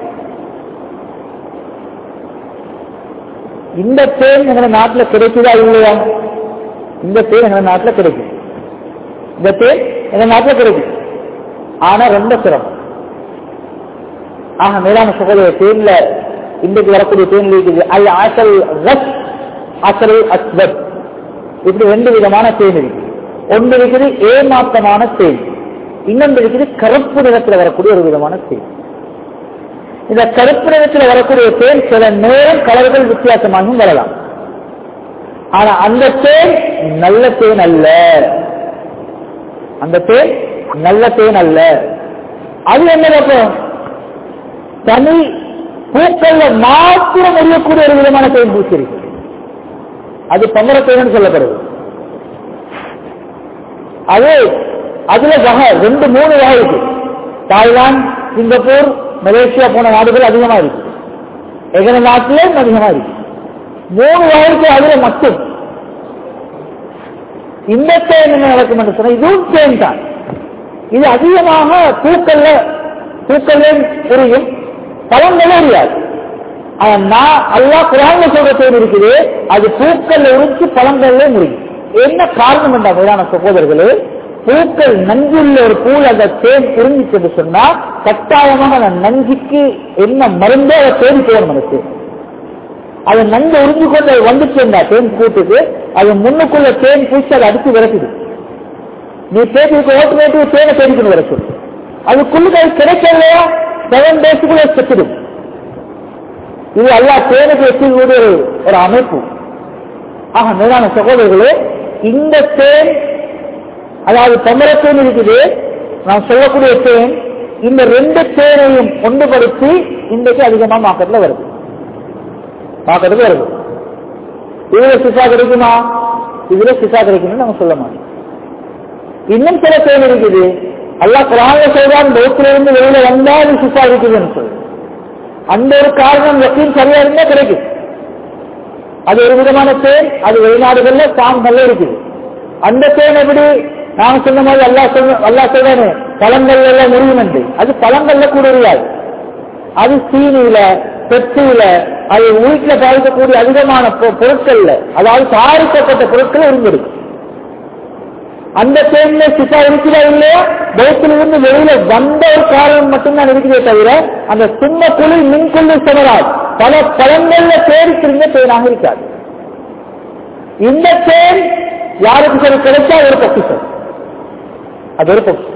இந்த தேன் எங்க நாட்டுல கிடைக்குதா இல்லையா இந்த தேன் எங்க நாட்டுல கிடைக்கும் இந்த தேன் எங்க நாட்டுல கிடைக்கும் ஆனா ரொம்ப சிரமம் ஆக மேலான சகோதர தேன்ல இன்றைக்கு வரக்கூடிய தேன் இருக்குது அல் ஆசல் ரஸ் அசல் அஸ்வத் இப்படி ரெண்டு விதமான தேன் இருக்கு ஒன்று இருக்குது ஏமாற்றமான தேன் இன்னொன்று இருக்குது கருப்பு நிறத்தில் வரக்கூடிய ஒரு விதமான தேன் இந்த கருப்பு நிறத்தில் வரக்கூடிய தேன் சில நேரம் கலர்கள் வித்தியாசமாகவும் வரலாம் ஆனா அந்த தேன் நல்ல தேன் அல்ல அந்த தேன் நல்ல தேன் அல்ல அது என்ன பார்ப்போம் தனி பூக்கள்ல மாத்திரம் எரியக்கூடிய ஒரு விதமான தேன் பூச்சி இருக்கு அது பங்கர தேன் சொல்லப்படுது அது அதுல வகை ரெண்டு மூணு வகை இருக்கு தாய்லாந்து சிங்கப்பூர் மலேசியா போன நாடுகள் அதிகமா இருக்கு எகன நாட்டிலும் அதிகமா இருக்கு மூணு வகை இருக்கு அதுல மட்டும் இந்த தேன் என்ன நடக்கும் என்று சொன்னா இதுவும் தேன் தான் இது அதிகமாக பூக்கள்ல பூக்கள்ல புரியும் பழங்களே அறியாது ஆனா நான் அல்லா குரான்ல சொல்ற தேன் இருக்குது அது பூக்கள்ல உரிச்சு பழங்கள்ல முடியும் என்ன காரணம் என்ற மேலான சகோதரர்களே பூக்கள் நஞ்சுள்ள ஒரு பூல் அந்த தேன் புரிஞ்சிச்சு சொன்னா கட்டாயமாக அந்த நஞ்சுக்கு என்ன மருந்தோ அதை தேடி போகணும் எனக்கு அது நஞ்சு உறிஞ்சு கொண்டு அது வந்துச்சு இருந்தா தேன் கூட்டுக்கு அது முன்னுக்குள்ள தேன் பூச்சி அதை அடிச்சு விரட்டுது நீ தேடிக்கு ஓட்டுமேட்டு தேனை தேடிக்கணும் வர சொல்லு அதுக்குள்ளுக்கு அது கிடைக்கலையா செவன் டேஸுக்குள்ள செத்துடும் இது எல்லா தேனுக்கு வச்சுக்கூடிய ஒரு ஒரு அமைப்பு ஆக மேலான சகோதரர்களே இந்த தேன் அதாவது தமிழ தேன் இருக்குது நான் சொல்லக்கூடிய தேன் இந்த ரெண்டு தேனையும் ஒன்றுபடுத்தி இன்றைக்கு அதிகமா மார்க்கெட்ல வருது மார்க்கெட்டுக்கு வருது இதுல சிசா கிடைக்குமா இதுல சிசா கிடைக்கும்னு நம்ம சொல்ல மாட்டோம் இன்னும் சில தேன் இருக்குது அல்லா குரான சொல்றான் பௌத்தில இருந்து வெளியில வந்தா அது சிசா இருக்குதுன்னு சொல்லு அந்த ஒரு காரணம் வெற்றியும் சரியா இருந்தா கிடைக்கும் அது ஒரு விதமான தேன் அது வெளிநாடுகள்ல சாங்கல்ல இருக்குது அந்த தேன் எப்படி நாம சொன்ன மாதிரி அல்லா சொல்ல அல்லா சொல்றானே பழங்கள்ல எல்லாம் முடியும் என்று அது பழங்கள்ல கூட இருக்காது அது சீனியில பெட்டியில அது வீட்டுல பாதிக்கக்கூடிய அதிகமான பொ- பொருட்கள்ல அதாவது தயாரிக்கப்பட்ட பொருட்கள் இருந்திருக்கு அந்த தேன்ல சிசா இருக்கிறா இல்லையா பௌத்திலிருந்து வெளியில வந்த ஒரு காரணம் மட்டும்தான் இருக்கிறதே தவிர அந்த சின்ன குழி மின்குள்ளி சமராஜ் பல பழங்கள்ல தேடித்திருந்த தேனாக இருக்காது இந்த தேன் யாருக்கு சரி கிடைச்சா ஒரு பொக்கிஷம் அது ஒரு பொக்கிஷம்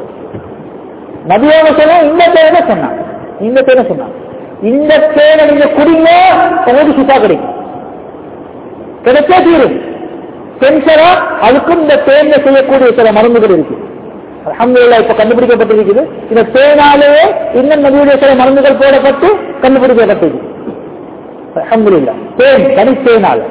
நபியோட சொன்னா இந்த தேனை சொன்னான் இந்த தேனை சொன்னான் இந்த தேனை நீங்க குடிங்க உங்களுக்கு சுத்தா கிடைக்கும் கிடைச்சா தீரும் சென்சரா அதுக்கும் இந்த தேன்ல செய்யக்கூடிய சில மருந்துகள் இருக்கு அல்ஹம்துலில்லாஹ் இப்ப கண்டுபிடிக்கப்பட்டிருக்குது இந்த தேனாலேயே இன்னும் நபியுடைய சில மருந்துகள் போடப்பட்டு கண்டுபிடிக்கப்பட்டது அல்ஹம்துலில்லாஹ் தேன் தனி தேனால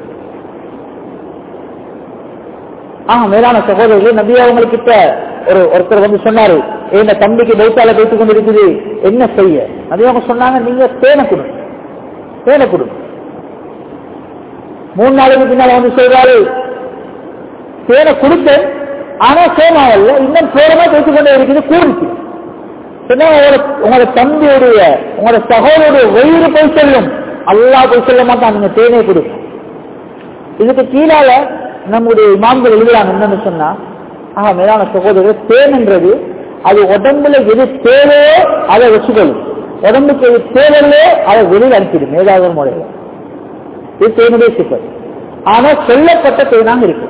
ஆஹ் மேலான சகோதரர்கள் நபி அவங்கக்கிட்ட ஒரு ஒருத்தர் வந்து சொன்னாரு "ஏய், இந்த தம்பிக்கு பௌத்தால பேசிக் கொண்டு இருக்குது என்ன செய்ய நபி அவங்க சொன்னாங்க நீங்க தேனை கொடுங்க தேனை கொடுங்க மூணு நாளைக்கு பின்னால வந்து சொல்றாரு தேனை கொடுத்தேன் ஆனா சேமாவல்ல இன்னும் சேரமா பேசி கொண்டே இருக்குது கூடிச்சு சொன்னா உங்களோட உங்களோட தம்பியுடைய உங்களோட சகோதரருடைய வயிறு போய் செல்லும் அல்லாஹ் போய் சொல்ல மாட்டான் நீங்க தேனை கொடுக்கும் இதுக்கு கீழால நம்முடைய இமாம்கள் எழுதுறாங்க என்னன்னு சொன்னா ஆஹா மேலான சகோதரர் தேன்ன்றது அது உடம்புல எது தேவையோ அதை வச்சுக்கொள்ளும் உடம்புக்கு எது தேவையில்லையோ அதை வெளியில் அனுப்பிடும் ஏதாவது ஒரு முறையில் இது தேனுடைய சிப்பல் ஆனா சொல்லப்பட்ட தேனாக இருக்கும்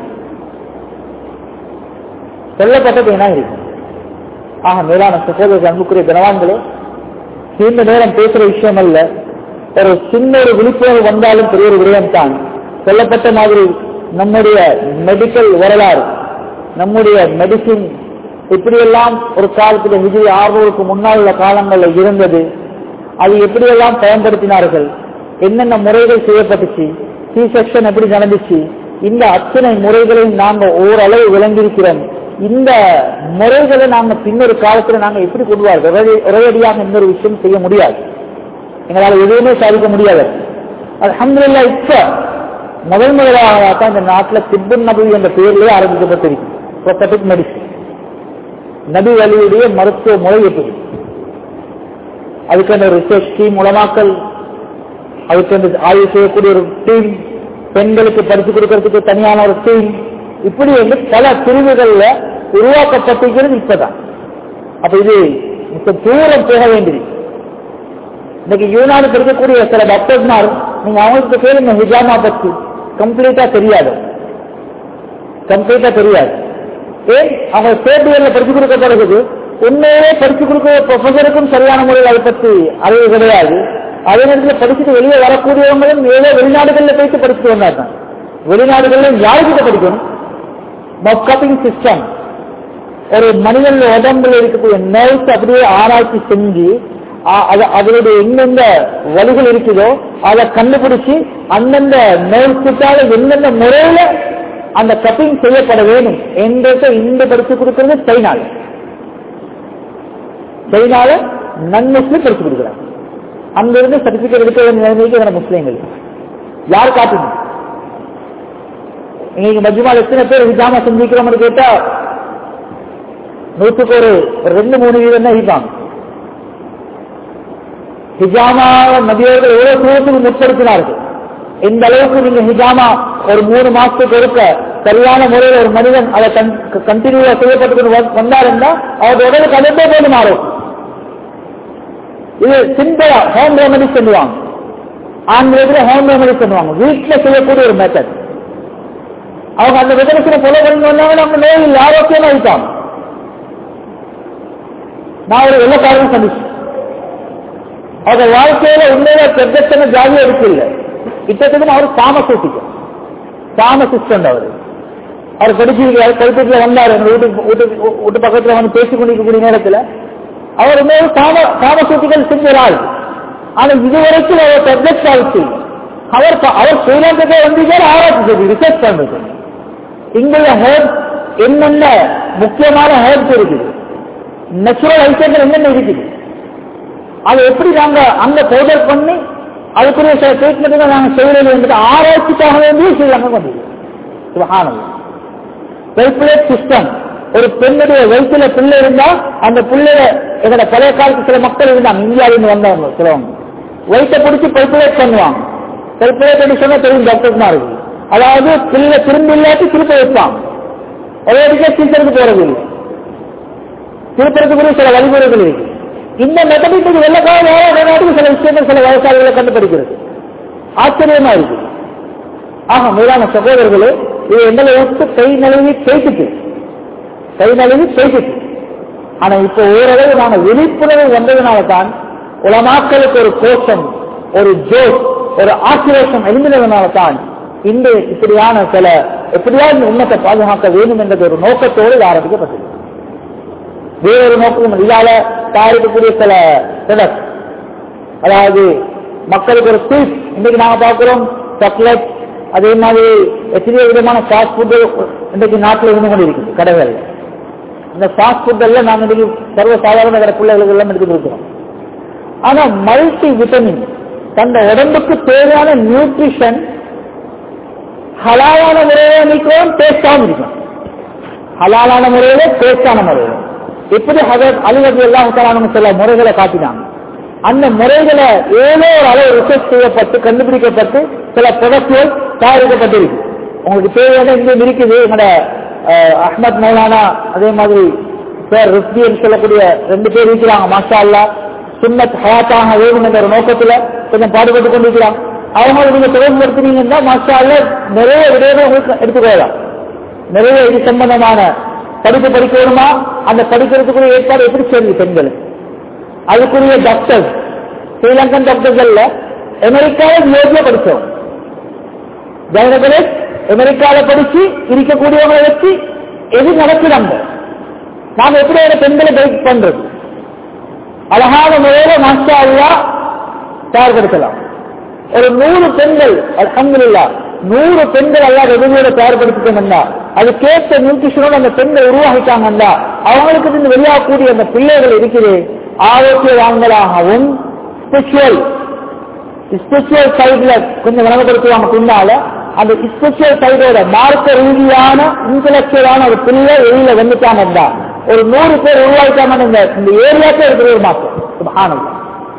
சொல்லப்பட்ட தேனாக இருக்கும் ஆக மேலான சகோதரர்கள் அன்புக்குரிய கனவான்களே நீண்ட நேரம் பேசுற விஷயம் அல்ல ஒரு சின்ன ஒரு விழிப்புணர்வு வந்தாலும் பெரிய ஒரு விடயம் தான் சொல்லப்பட்ட மாதிரி நம்முடைய மெடிக்கல் வரலாறு நம்முடைய மெடிசின் எப்படியெல்லாம் ஒரு காலத்தில் விஜய் ஆறுநூறுக்கு முன்னால் உள்ள காலங்களில் இருந்தது அது எப்படியெல்லாம் பயன்படுத்தினார்கள் என்னென்ன முறைகள் செய்யப்பட்டுச்சு சி செக்ஷன் எப்படி நடந்துச்சு இந்த அத்தனை முறைகளையும் நாங்க ஓரளவு விளங்கியிருக்கிறோம் இந்த முறைகளை நாங்க பின்னொரு காலத்துல நாங்க எப்படி கொண்டு வரோம் ஒரே- ஒரேடியாக இன்னொரு விஷயம் செய்ய முடியாது எங்களால் எதுவுமே சாதிக்க முடியாது அல்ஹம்துலில்லாஹ் இப்ப முதல் முதலாக தான் இந்த நாட்டில் திப்புன் நபி என்ற பெயரிலே ஆரம்பிக்கப்பட்டிருக்கு ப்ரொபட்டிக் மெடிசன் நபி வழியுடைய மருத்துவ முறை எப்படி அதுக்கான ரிசர்ச் டீம் உலமாக்கல் அதுக்கு ஆய்வு செய்யக்கூடிய ஒரு டீம் பெண்களுக்கு படிச்சு கொடுக்கறதுக்கு தனியான ஒரு டீம் இப்படி வந்து பல பிரிவுகள்ல உருவாக்கப்பட்டிருக்கிறது இப்பதான் அப்ப இது மிக தூரம் போக வேண்டியது இன்னைக்கு யூனானுக்கு இருக்கக்கூடிய சில டாக்டர்ஸ்மார் நீங்க அவங்களுக்கு கேளுங்க ஹிஜாமா பத்தி கம்ப்ளீட்டா தெரியாது கம்ப்ளீட்டா தெரியாது ஏன் அவங்க ஸ்டேட் இயர்ல படிச்சு கொடுக்கப்படுறது உண்மையிலே படிச்சு கொடுக்கிற ப்ரொஃபஸருக்கும் சரியான முறையில் அதை பற்றி அறிவு கிடையாது அதே நேரத்தில் படிச்சுட்டு வெளியே வரக்கூடியவங்களும் ஏதோ வெளிநாடுகளில் போயிட்டு படிச்சுட்டு வந்தாங்க வெளிநாடுகள்ல யாருக்கிட்ட படிக்கணும் மொக்கப்பிங் சிஸ்டம் ஒரு மனிதன் உடம்புல இருக்கக்கூடிய நர்வ்ஸ் அப்படியே ஆராய்ச்சி செஞ்சு அ- அது- அதனுடைய எந்தெந்த வழிகள் இருக்குதோ அதை கண்டுபிடிச்சு அந்தந்த நர்வ்ஸுக்காக எந்தெந்த முறையில அந்த கப்பிங் செய்யப்பட வேண்டும் என்றதை இந்த படிச்சு கொடுக்கிறது சைனால சைனால நன் முஸ்லிம் படிச்சு கொடுக்குறாங்க அங்கிருந்து சர்டிபிகேட் எடுக்க வேண்டிய நிலைமைக்கு வர முஸ்லீம்கள் யார் காட்டுங்க இன்னைக்கு மஜ்மால் எத்தனை பேர் ஹிஜாமா செஞ்சுக்கிறோம்னு கேட்டா நூற்றுக்கு ஒரு ஒரு ரெண்டு மூணு வீதம் தான் இருப்பாங்க ஹிஜாமா நபியர்கள் எவ்வளவு தூரத்துக்கு முற்படுத்தினார்கள் எந்த அளவுக்கு நீங்க ஹிஜாமா ஒரு மூணு மாசத்துக்கு ஒருக்க சரியான முறையில் ஒரு மனிதன் அதை கண்டினியூவா செய்யப்பட்டு வந்தாருன்னா அவருடைய உடலுக்கு அதே போது மாறும் இது சிம்பிளா ஹோம் ரெமடி சொல்லுவாங்க ஆங்கிலத்தில் ஹோம் ரெமடி சொல்லுவாங்க வீட்டுல செய்யக்கூடிய ஒரு மெத்தட் அவங்க அந்த விதனத்துல கொலை பண்ணி வந்தாங்க நம்ம நோயில் ஆரோக்கியமா இருக்காங்க நான் ஒரு வெள்ளக்காரன் சந்திச்சேன் அவங்க வாழ்க்கையில உண்மையில பெருத்தன ஜாலியா இருக்கு இல்ல இத்தத்துக்கும் அவர் தாமசிக்க தாமசிஸ்டன்ட் அவரு அவர் படிச்சிருக்காரு கருத்துக்குள்ள வந்தாரு எங்க வீட்டுக்கு வீட்டுக்கு வீட்டு பக்கத்துல வந்து பேசிக் கொண்டிருக்கக்கூடிய நேரத்துல அவர் உண்மையில தாம தாமசூட்டிகள் செஞ்சார் ஆனா இதுவரைக்கும் அவர் சப்ஜெக்ட் ஆயிடுச்சு அவர் ப- அவர் ஸ்ரீலங்காக்கே வந்து ஆராய்ச்சி செய்து ரிசர்ச் பண்றது இங்குள்ள ஹேர்ப் என்னென்ன முக்கியமான ஹேர்ப்ஸ் இருக்குது நேச்சுரல் ஐட்டங்கள் என்னென்ன இருக்குது அதை எப்படி நாங்க அங்க பவுடர் பண்ணி அதுக்குரிய சில ட்ரீட்மெண்ட் நாங்க செய்யறது வந்துட்டு ஆராய்ச்சிக்காக வேண்டிய ஸ்ரீலங்கா வந்தது சுகானம் வெல்பிளேட் சிஸ்டம் ஒரு பெண்ணுடைய வயிற்றுல பிள்ளை இருந்தா அந்த பிள்ளைய எங்களோட பழைய காலத்து சில மக்கள் இருந்தாங்க இந்தியாவிலிருந்து வந்தவங்க சிலவங்க வயிற்றை பிடிச்சி பல்புலேட் பண்ணுவாங்க பல்புலேட் என்று சொன்னா தெரியும் டாக்டர்ஸ் இருக்கு அதாவது பிள்ளை திரும்ப இல்லாட்டி திருப்ப வைப்பாங்க ஒரே அடிக்கா டீச்சருக்கு போறது இல்லை திருப்பறதுக்குரிய சில வழிமுறைகள் இருக்கு இந்த மெத்தடிக்கு வெள்ளக்கால வேற நாட்டுக்கு சில விஷயங்கள் சில விவசாயிகளை கண்டுபிடிக்கிறது ஆச்சரியமா இருக்கு ஆக மேலான சகோதரர்களே இது எங்களை விட்டு கை நழுவி பேசிட்டு கை நழுவி பேசிட்டு ஆனா இப்ப ஓரளவு நாங்க விழிப்புணர்வு வந்ததுனால தான் உலமாக்களுக்கு ஒரு கோஷம் ஒரு ஜோஸ் ஒரு ஆக்கிரோஷம் எழுந்தினதுனால தான் இந்த இப்படியான சில எப்படியாவது உன்னத்தை பாதுகாக்க வேண்டும் என்ற ஒரு நோக்கத்தோடு இது ஆரம்பிக்கப்பட்டது வேறொரு நோக்கம் இதால தயாரிக்கக்கூடிய சில ப்ராடக்ட் அதாவது மக்களுக்கு ஒரு ஸ்வீட் இன்னைக்கு நாங்க பார்க்கிறோம் சாக்லேட் அதே மாதிரி எத்தனையோ விதமான ஃபாஸ்ட் ஃபுட்டு இன்றைக்கு நாட்டில் இருந்து கொண்டு இருக்குது கடைகள்ல இந்த ஃபாஸ்ட் ஃபுட் எல்லாம் நாங்க இன்னைக்கு சர்வ சாதாரண கடை பிள்ளைகளுக்கு எல்லாம் எடுத்துட்டு இருக்கிறோம் ஆனா மல்டி விட்டமின் தந்த உடம்புக்கு தேவையான நியூட்ரிஷன் ஹலாலான முறையாக நிற்கவும் டேஸ்டாகவும் இருக்கும் ஹலாலான முறையில பேச்சான முறையில எப்படி ஹசரத் அலிவதி எல்லாம் சில முறைகளை காட்டினாங்க அந்த முறைகளை ஏதோ ஒரு அளவு ரிசர்ச் செய்யப்பட்டு கண்டுபிடிக்கப்பட்டு சில ப்ரொடக்ட்கள் தயாரிக்கப்பட்டிருக்கு உங்களுக்கு தேவையான இங்கே இருக்குது எங்களோட அஹ், அஹ்மத் மௌலானா அதே மாதிரி சார் ரிஸ்தின்னு சொல்லக்கூடிய ரெண்டு பேர் இருக்கிறாங்க மாஷா அல்லா சுன்னத் ஹயாத்தாக வேணும் என்ற ஒரு நோக்கத்துல கொஞ்சம் பாடுபட்டு கொண்டிருக்கிறாங்க அவங்களை நீங்க தொடர்புபடுத்தினீங்கன்னா மாஷா அல்லா நிறைய விடயங்கள் உங்களுக்கு எடுத்துக்கொள்ளலாம் நிறைய இது சம்பந்தமான படிப்பு படிக்கணுமா அந்த படிக்கிறதுக்குரிய ஏற்பாடு எப்படி செய்யுது பெண்கள் அதுக்குரிய டாக்டர் ஸ்ரீலங்கன் டாக்டர்கள்ல அமெரிக்காவில் யோகியா படிச்சோம் ஜனகளே அமெரிக்கால படிச்சு இருக்கக்கூடியவங்களை வச்சு எது நடக்கிறாங்க நாம எப்படி ஒரு பெண்களை கைட் பண்றது அழகான முறையில மாஸ்டா அல்லா தயார்படுத்தலாம் ஒரு நூறு பெண்கள் அல்ஹம்துலில்லாஹ் நூறு பெண்கள் எல்லாம் ரெகுலர தயார்படுத்திட்டோம்னா அதுக்கேற்ற நியூட்ரிஷனோட அந்த பெண்கள் உருவாகிட்டாங்கன்னா அவங்களுக்கு இருந்து வெளியாகக்கூடிய அந்த பிள்ளைகள் இருக்குது ஆரோக்கியவான்களாகவும் ஸ்பிரிச்சுவல் ஸ்பிரிச்சுவல் சைட்ல கொஞ்சம் விளங்கப்படுத்துவாங்க பின்னால அந்த ஸ்பிரிச்சுவல் சைடோட மார்க்க ரீதியான இன்டலெக்சுவலான ஒரு பிள்ளை வெளியில வந்துட்டாங்கன்னா ஒரு நூறு பேர் உருவாக்கிட்டாங்கன்னு இந்த இந்த ஏரியாக்கே இருக்கிற ஒரு மாசம் சுபஹானல்லாஹ்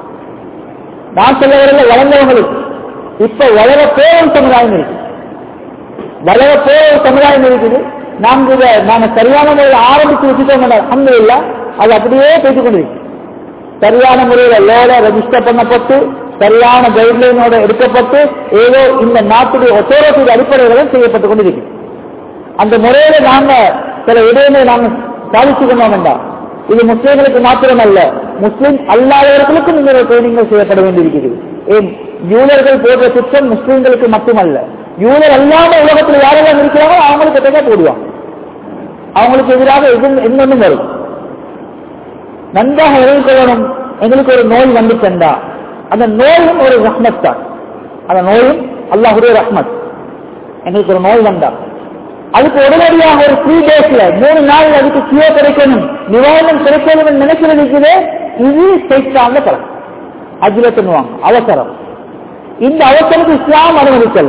நான் சொல்ல வரல வளர்ந்தவங்களுக்கு இப்ப வளர போகும் சமுதாயம் இருக்கு வளர போகும் சமுதாயம் இருக்குது நாங்க இதை நாம சரியான முறையில் ஆரம்பிச்சு வச்சுட்டோம் அஹமதுல்லா அது அப்படியே பேசிக் கொண்டிருக்கு சரியான முறையில் லோட ரெஜிஸ்டர் பண்ணப்பட்டு சரியான கைட்லைனோட எடுக்கப்பட்டு ஏதோ இந்த நாட்டுடைய ஒத்தோரத்துடைய அடிப்படையில் செய்யப்பட்டு கொண்டிருக்கு அந்த முறையில நாங்க சில இடையிலே நாங்க சாதிச்சு கொண்டோம் வேண்டாம் இது முஸ்லீம்களுக்கு மாத்திரமல்ல முஸ்லிம் அல்லாதவர்களுக்கும் இந்த ட்ரைனிங்கள் செய்யப்பட வேண்டியிருக்கிறது ஏன் யூதர்கள் போன்ற குற்றம் முஸ்லீம்களுக்கு மட்டுமல்ல யூதர் அல்லாத உலகத்தில் யாரெல்லாம் இருக்கிறாங்களோ அவங்களுக்கு எதிராக போடுவாங்க அவங்களுக்கு எதிராக எது என்னொன்னும் வரும் நன்றாக எதிர்கொள்ளணும் எங்களுக்கு ஒரு நோய் வந்து சென்றா அந்த நோயும் ஒரு ரஹ்மத் தான் அந்த நோயும் அல்லாஹுடைய ரஹ்மத் எங்களுக்கு ஒரு நோய் வந்தா அதுக்கு உடனடியாக ஒரு த்ரீ டேஸ்ல மூணு நாள் அதுக்கு கியோ கிடைக்கணும் நிவாரணம் கிடைக்கணும் நினைக்கிறது இருக்குது இது சைத்தான பலம் அஜில பண்ணுவாங்க அவசரம் இந்த அவசரத்துக்கு இஸ்லாம் அனுமதிக்கல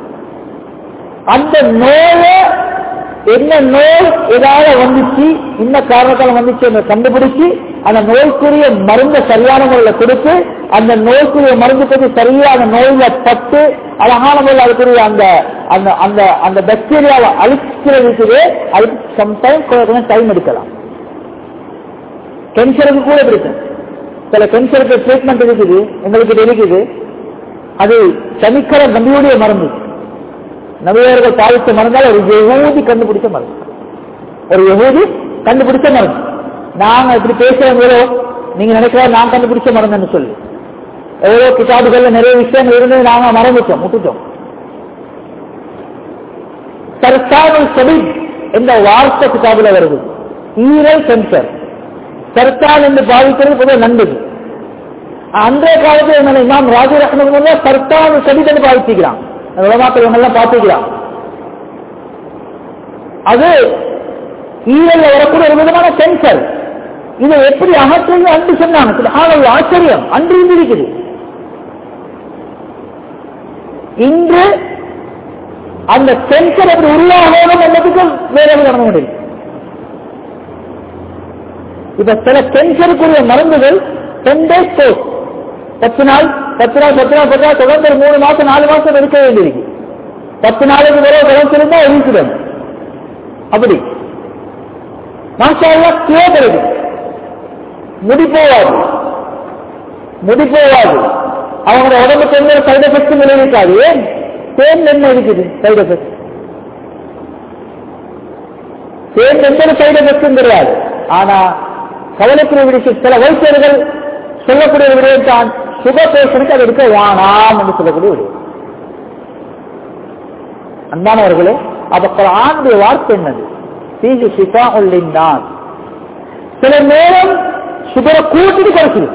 அந்த நோயை என்ன நோய் ஏதாவது வந்துச்சு இந்த காரணத்தால வந்துச்சு என்று கண்டுபிடிச்சு அந்த நோய்க்குரிய மருந்தை சரியான முறையில் கொடுத்து அந்த நோய்க்குரிய மருந்து பற்றி சரியான நோயில பட்டு அழகான முறையில் அதுக்குரிய அந்த அந்த அந்த அந்த பாக்டீரியாவை அழிக்கிறதுக்கு அதுக்கு சம்டைம் கொஞ்சம் டைம் எடுக்கலாம் கேன்சருக்கு கூட பிடிக்கும் சில கேன்சருக்கு ட்ரீட்மெண்ட் இருக்குது எங்களுக்கு இது இருக்குது அது சனிக்கிற நம்பியுடைய மருந்து நபியர்கள் பாதித்த மருந்தால் ஒரு யகூதி கண்டுபிடிச்ச மருந்து ஒரு யகூதி கண்டுபிடிச்ச மருந்து நாங்க இப்படி பேசுறவங்களோ நீங்க நினைக்கிற நான் கண்டுபிடிச்ச மருந்துன்னு சொல்லி எவ்வளவு கிதாபுகள்ல நிறைய விஷயங்கள் இருந்தது நாங்க மறந்துட்டோம் முட்டுட்டோம் சர்க்காமல் சபி என்ற வார்த்தை கிதாபுல வருது ஈரல் சென்சர் சர்க்கால் என்று பாதிக்கிறது பொதுவாக நன்றது அன்றைய காலத்தில் என்ன இமாம் ராஜு ரஹ்மதுல்லா சர்க்கால் சபித் பாதிச்சுக்கிறான் உலமாக்கள் இவங்கெல்லாம் பார்த்துக்கிறான் அது ஈரல்ல வரக்கூடிய ஒரு விதமான சென்சர் இதை எப்படி அகற்றது அன்று சொன்னாங்க ஆனால் ஆச்சரியம் அன்று இன்று இருக்குது இன்று அந்த சென்சர் எப்படி உருவாகணும் என்பதுக்கு வேற நடந்து முடியும் இப்ப சில சென்சருக்குரிய மருந்துகள் டென் டேஸ் கோர்ஸ் பத்து நாள் பத்து நாள் பத்து நாள் பத்து நாள் தொடர்ந்து ஒரு மூணு மாசம் நாலு மாசம் இருக்க வேண்டியிருக்கு பத்து நாளைக்கு வரை குறைச்சிருந்தா இருக்கிறது அப்படி மாஷா கேட்கிறது முடி போவாது முடி போவாது அவங்களோட உடம்புக்கு எந்த சைடு எஃபெக்டும் விளைவிக்காது ஏன் தேன் என்ன இருக்குது சைடு எஃபெக்ட் தேன் எந்த சைடு எஃபெக்டும் கிடையாது ஆனா கவலைக்குரிய விஷயம் சில வைத்தியர்கள் சொல்லக்கூடிய விடயம் தான் சுகர் பேஷனுக்கு அது இருக்க வேணாம் என்று சொல்லக்கூடிய விடயம் அன்பானவர்களே அப்ப குரானுடைய வார்த்தை என்னது தீஜு சிபா உள்ளின்னான் சில நேரம் சுகரை கூட்டிட்டு குறைச்சிது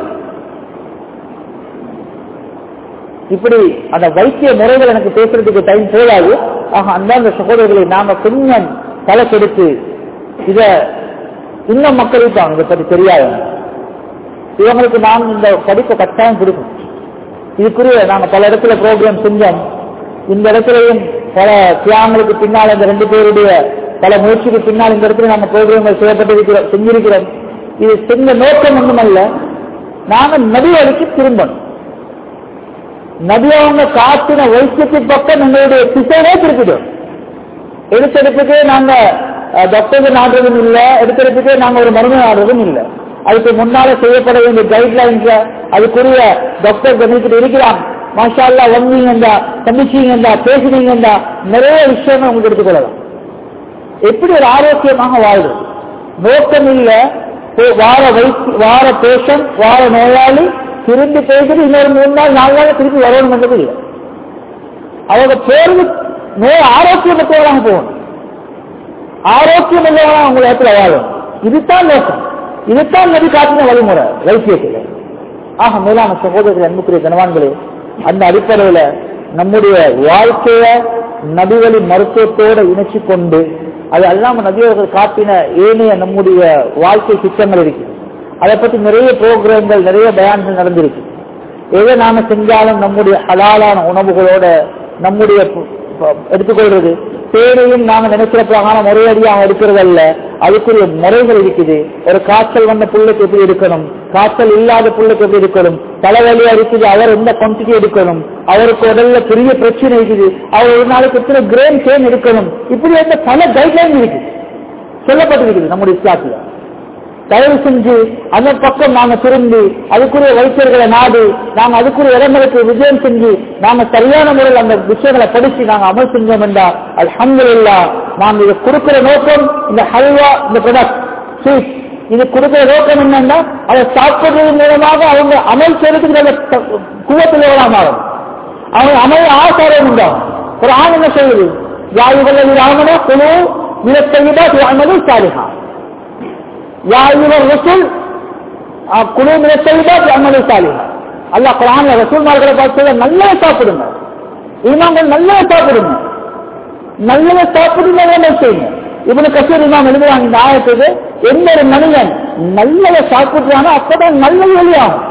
இப்படி அந்த வைத்திய முறைகள் எனக்கு பேசுறதுக்கு டைம் போதாது ஆக அந்தாந்த சகோதரர்களை நாம கொஞ்சம் தலை கெடுத்து இத இன்னும் மக்கள் இருப்பாங்க இதை பத்தி தெரியாது இவங்களுக்கு நாம் இந்த படிப்பை கட்டாயம் கொடுக்கும் இதுக்குரிய நாங்க பல இடத்துல ப்ரோக்ராம் செஞ்சோம் இந்த இடத்துலயும் பல தியாகங்களுக்கு பின்னால் இந்த ரெண்டு பேருடைய பல முயற்சிக்கு பின்னால் இந்த இடத்துல நம்ம ப்ரோக்ராம்கள் செய்யப்பட்டிருக்கிறோம் செஞ்சிருக்கிறோம் இது செஞ்ச நோக்கம் ஒன்றுமல்ல நாங்க நபி வழிக்கு திரும்பணும் நபி அவங்க காத்தின வைத்தியத்தின் பக்கம் எங்களுடைய திசையே திருப்பிடும் எடுத்தெடுப்புக்கே நாங்க டாக்டருக்கு நாடுறதும் இல்லை எடுத்தெடுப்புக்கே நாங்க ஒரு மருந்து நாடுறதும் இல்லை அதுக்கு முன்னால செய்யப்பட வேண்டிய கைட்லைன்ஸ் அதுக்குரிய டாக்டர் கவனிக்கிட்டு இருக்கிறான் மாஷா அல்லா வந்தீங்கண்டா சந்திச்சீங்கண்டா பேசுனீங்கண்டா நிறைய விஷயங்கள் உங்களுக்கு எடுத்துக்கொள்ளலாம் எப்படி ஒரு ஆரோக்கியமாக வாழ்றது நோக்கம் இல்ல போ- வார வைத்தி வார பேஷண்ட் வார நோயாளி திரும்பி பேசிட்டு இன்னொரு மூணு நாள் நாலு நாள் திருப்பி வரணும்ன்றது இல்லை அவங்க போறது நோய் ஆரோக்கியமற்றவராக போகணும் ஆரோக்கியம் உள்ளவராக அவங்க இடத்துல வாழும் இதுதான் நோக்கம் இதுதான் நபி காட்டின வழிமுறை வைத்தியத்தில் ஆக மேலான சகோதரர்கள் அன்புக்குரிய கனவான்களே அந்த அடிப்படையில நம்முடைய வாழ்க்கைய நபிவழி மருத்துவத்தோட இணைச்சு கொண்டு அது அல்லாம நபியவர்கள் காட்டின ஏனைய நம்முடைய வாழ்க்கை திட்டங்கள் இருக்கு அதை பத்தி நிறைய ப்ரோக்ராம்கள் நிறைய பயான்கள் நடந்திருக்கு எதை நாம செஞ்சாலும் நம்முடைய ஹலாலான உணவுகளோட நம்முடைய ப- ப- எடுத்துக்கொள்றது பேரையும் நாங்க நினைக்கிற பிரகாரம் முறையடியாக எடுக்கிறதல்ல அதுக்குரிய முறைகள் இருக்குது ஒரு காய்ச்சல் வந்த புள்ளைக்கு எப்படி எடுக்கணும் காய்ச்சல் இல்லாத புள்ளைக்கு எப்படி எடுக்கணும் தலைவலியா இருக்குது அவர் எந்த குவான்டிட்டி எடுக்கணும் அவருக்கு உடல்ல பெரிய பிரச்சனை இருக்குது அவர் ஒரு நாளைக்கு எத்தனை கிரேம் சேன் எடுக்கணும் இப்படி எந்த பல கைட்லைன் இருக்கு சொல்லப்பட்டிருக்குது நம்முடைய இஸ்லாத்துல தயவு செஞ்சு அந்த பக்கம் நாங்க திரும்பி அதுக்குரிய வைத்தியர்களை நாடி நாங்க அதுக்குரிய இடங்களுக்கு விஜயம் செஞ்சு நாங்க சரியான முறையில் அந்த விஷயங்களை படிச்சு நாங்க அமல் செஞ்சோம் என்றா அல்ஹம்துலில்லா நாங்க இதை கொடுக்கிற நோக்கம் இந்த ஹல்வா இந்த ப்ரொடக்ட் ஸ்வீட் இது கொடுக்கிற நோக்கம் என்னன்னா அதை சாப்பிடுறது மூலமாக அவங்க அமல் செய்யறதுக்கு நல்ல குவத்தில் எவ்வளவு மாறும் அவங்க அமல் ஆசாரம் உண்டாகும் ஒரு ஆண் என்ன செய்யுது யாருகள் ராமனா குழு நிலத்தையிடா அமலும் சாலிஹா يا أيها الرسل குழு மினத்தைதா அமலு சாலிஹா அல்லாஹ் குரான்ல ரசூல் மார்களை பார்த்து நல்லா சாப்பிடுங்க இமாம்கள் நல்லா சாப்பிடுங்க நல்லதை சாப்பிடுங்க வேலை செய்யுங்க இவனு கசூர் இமாம் எழுதுவாங்க இந்த ஆயத்துக்கு எந்த ஒரு மனிதன் நல்லதை சாப்பிடுறானோ அப்பதான் நல்லது வெளியாகும்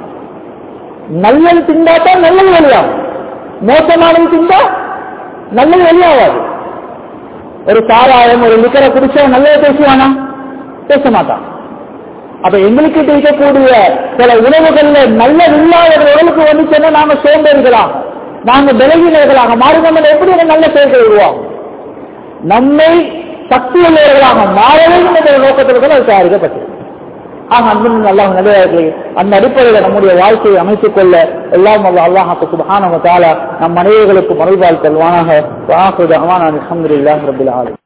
நல்லது திண்டாதான் நல்லது வெளியாகும் மோசமானது திண்டா நல்லது வெளியாகாது ஒரு சாராயம் ஒரு லிக்கரை குடிச்சா நல்லதை பேசுவானா பேச மாட்டான் அப்ப எங்களுக்கு இருக்கக்கூடிய சில உணவுகள்ல நல்லது இல்லாத உடலுக்கு வந்து சொன்னா நாம சோம்பேறிகளாக நாங்க விலகினர்களாக மாறுதல் எப்படி ஒரு நல்ல செயல்கள் உருவாகும் நம்மை சக்தி உள்ளவர்களாக மாற வேண்டும் என்ற நோக்கத்திற்கு அது தயாரிக்கப்பட்டது ஆக அன்பு அல்லாஹ் நல்லவர்களே அந்த அடிப்படையில் நம்முடைய வாழ்க்கையை அமைத்துக் கொள்ள எல்லாம் அல்ல அல்லாஹாக்கு சுபஹான நம் மனைவிகளுக்கு மறுபால் தருவானாக வாஹுது அமான் அலமதுல்லாஹ் ரபில் ஆலமீன்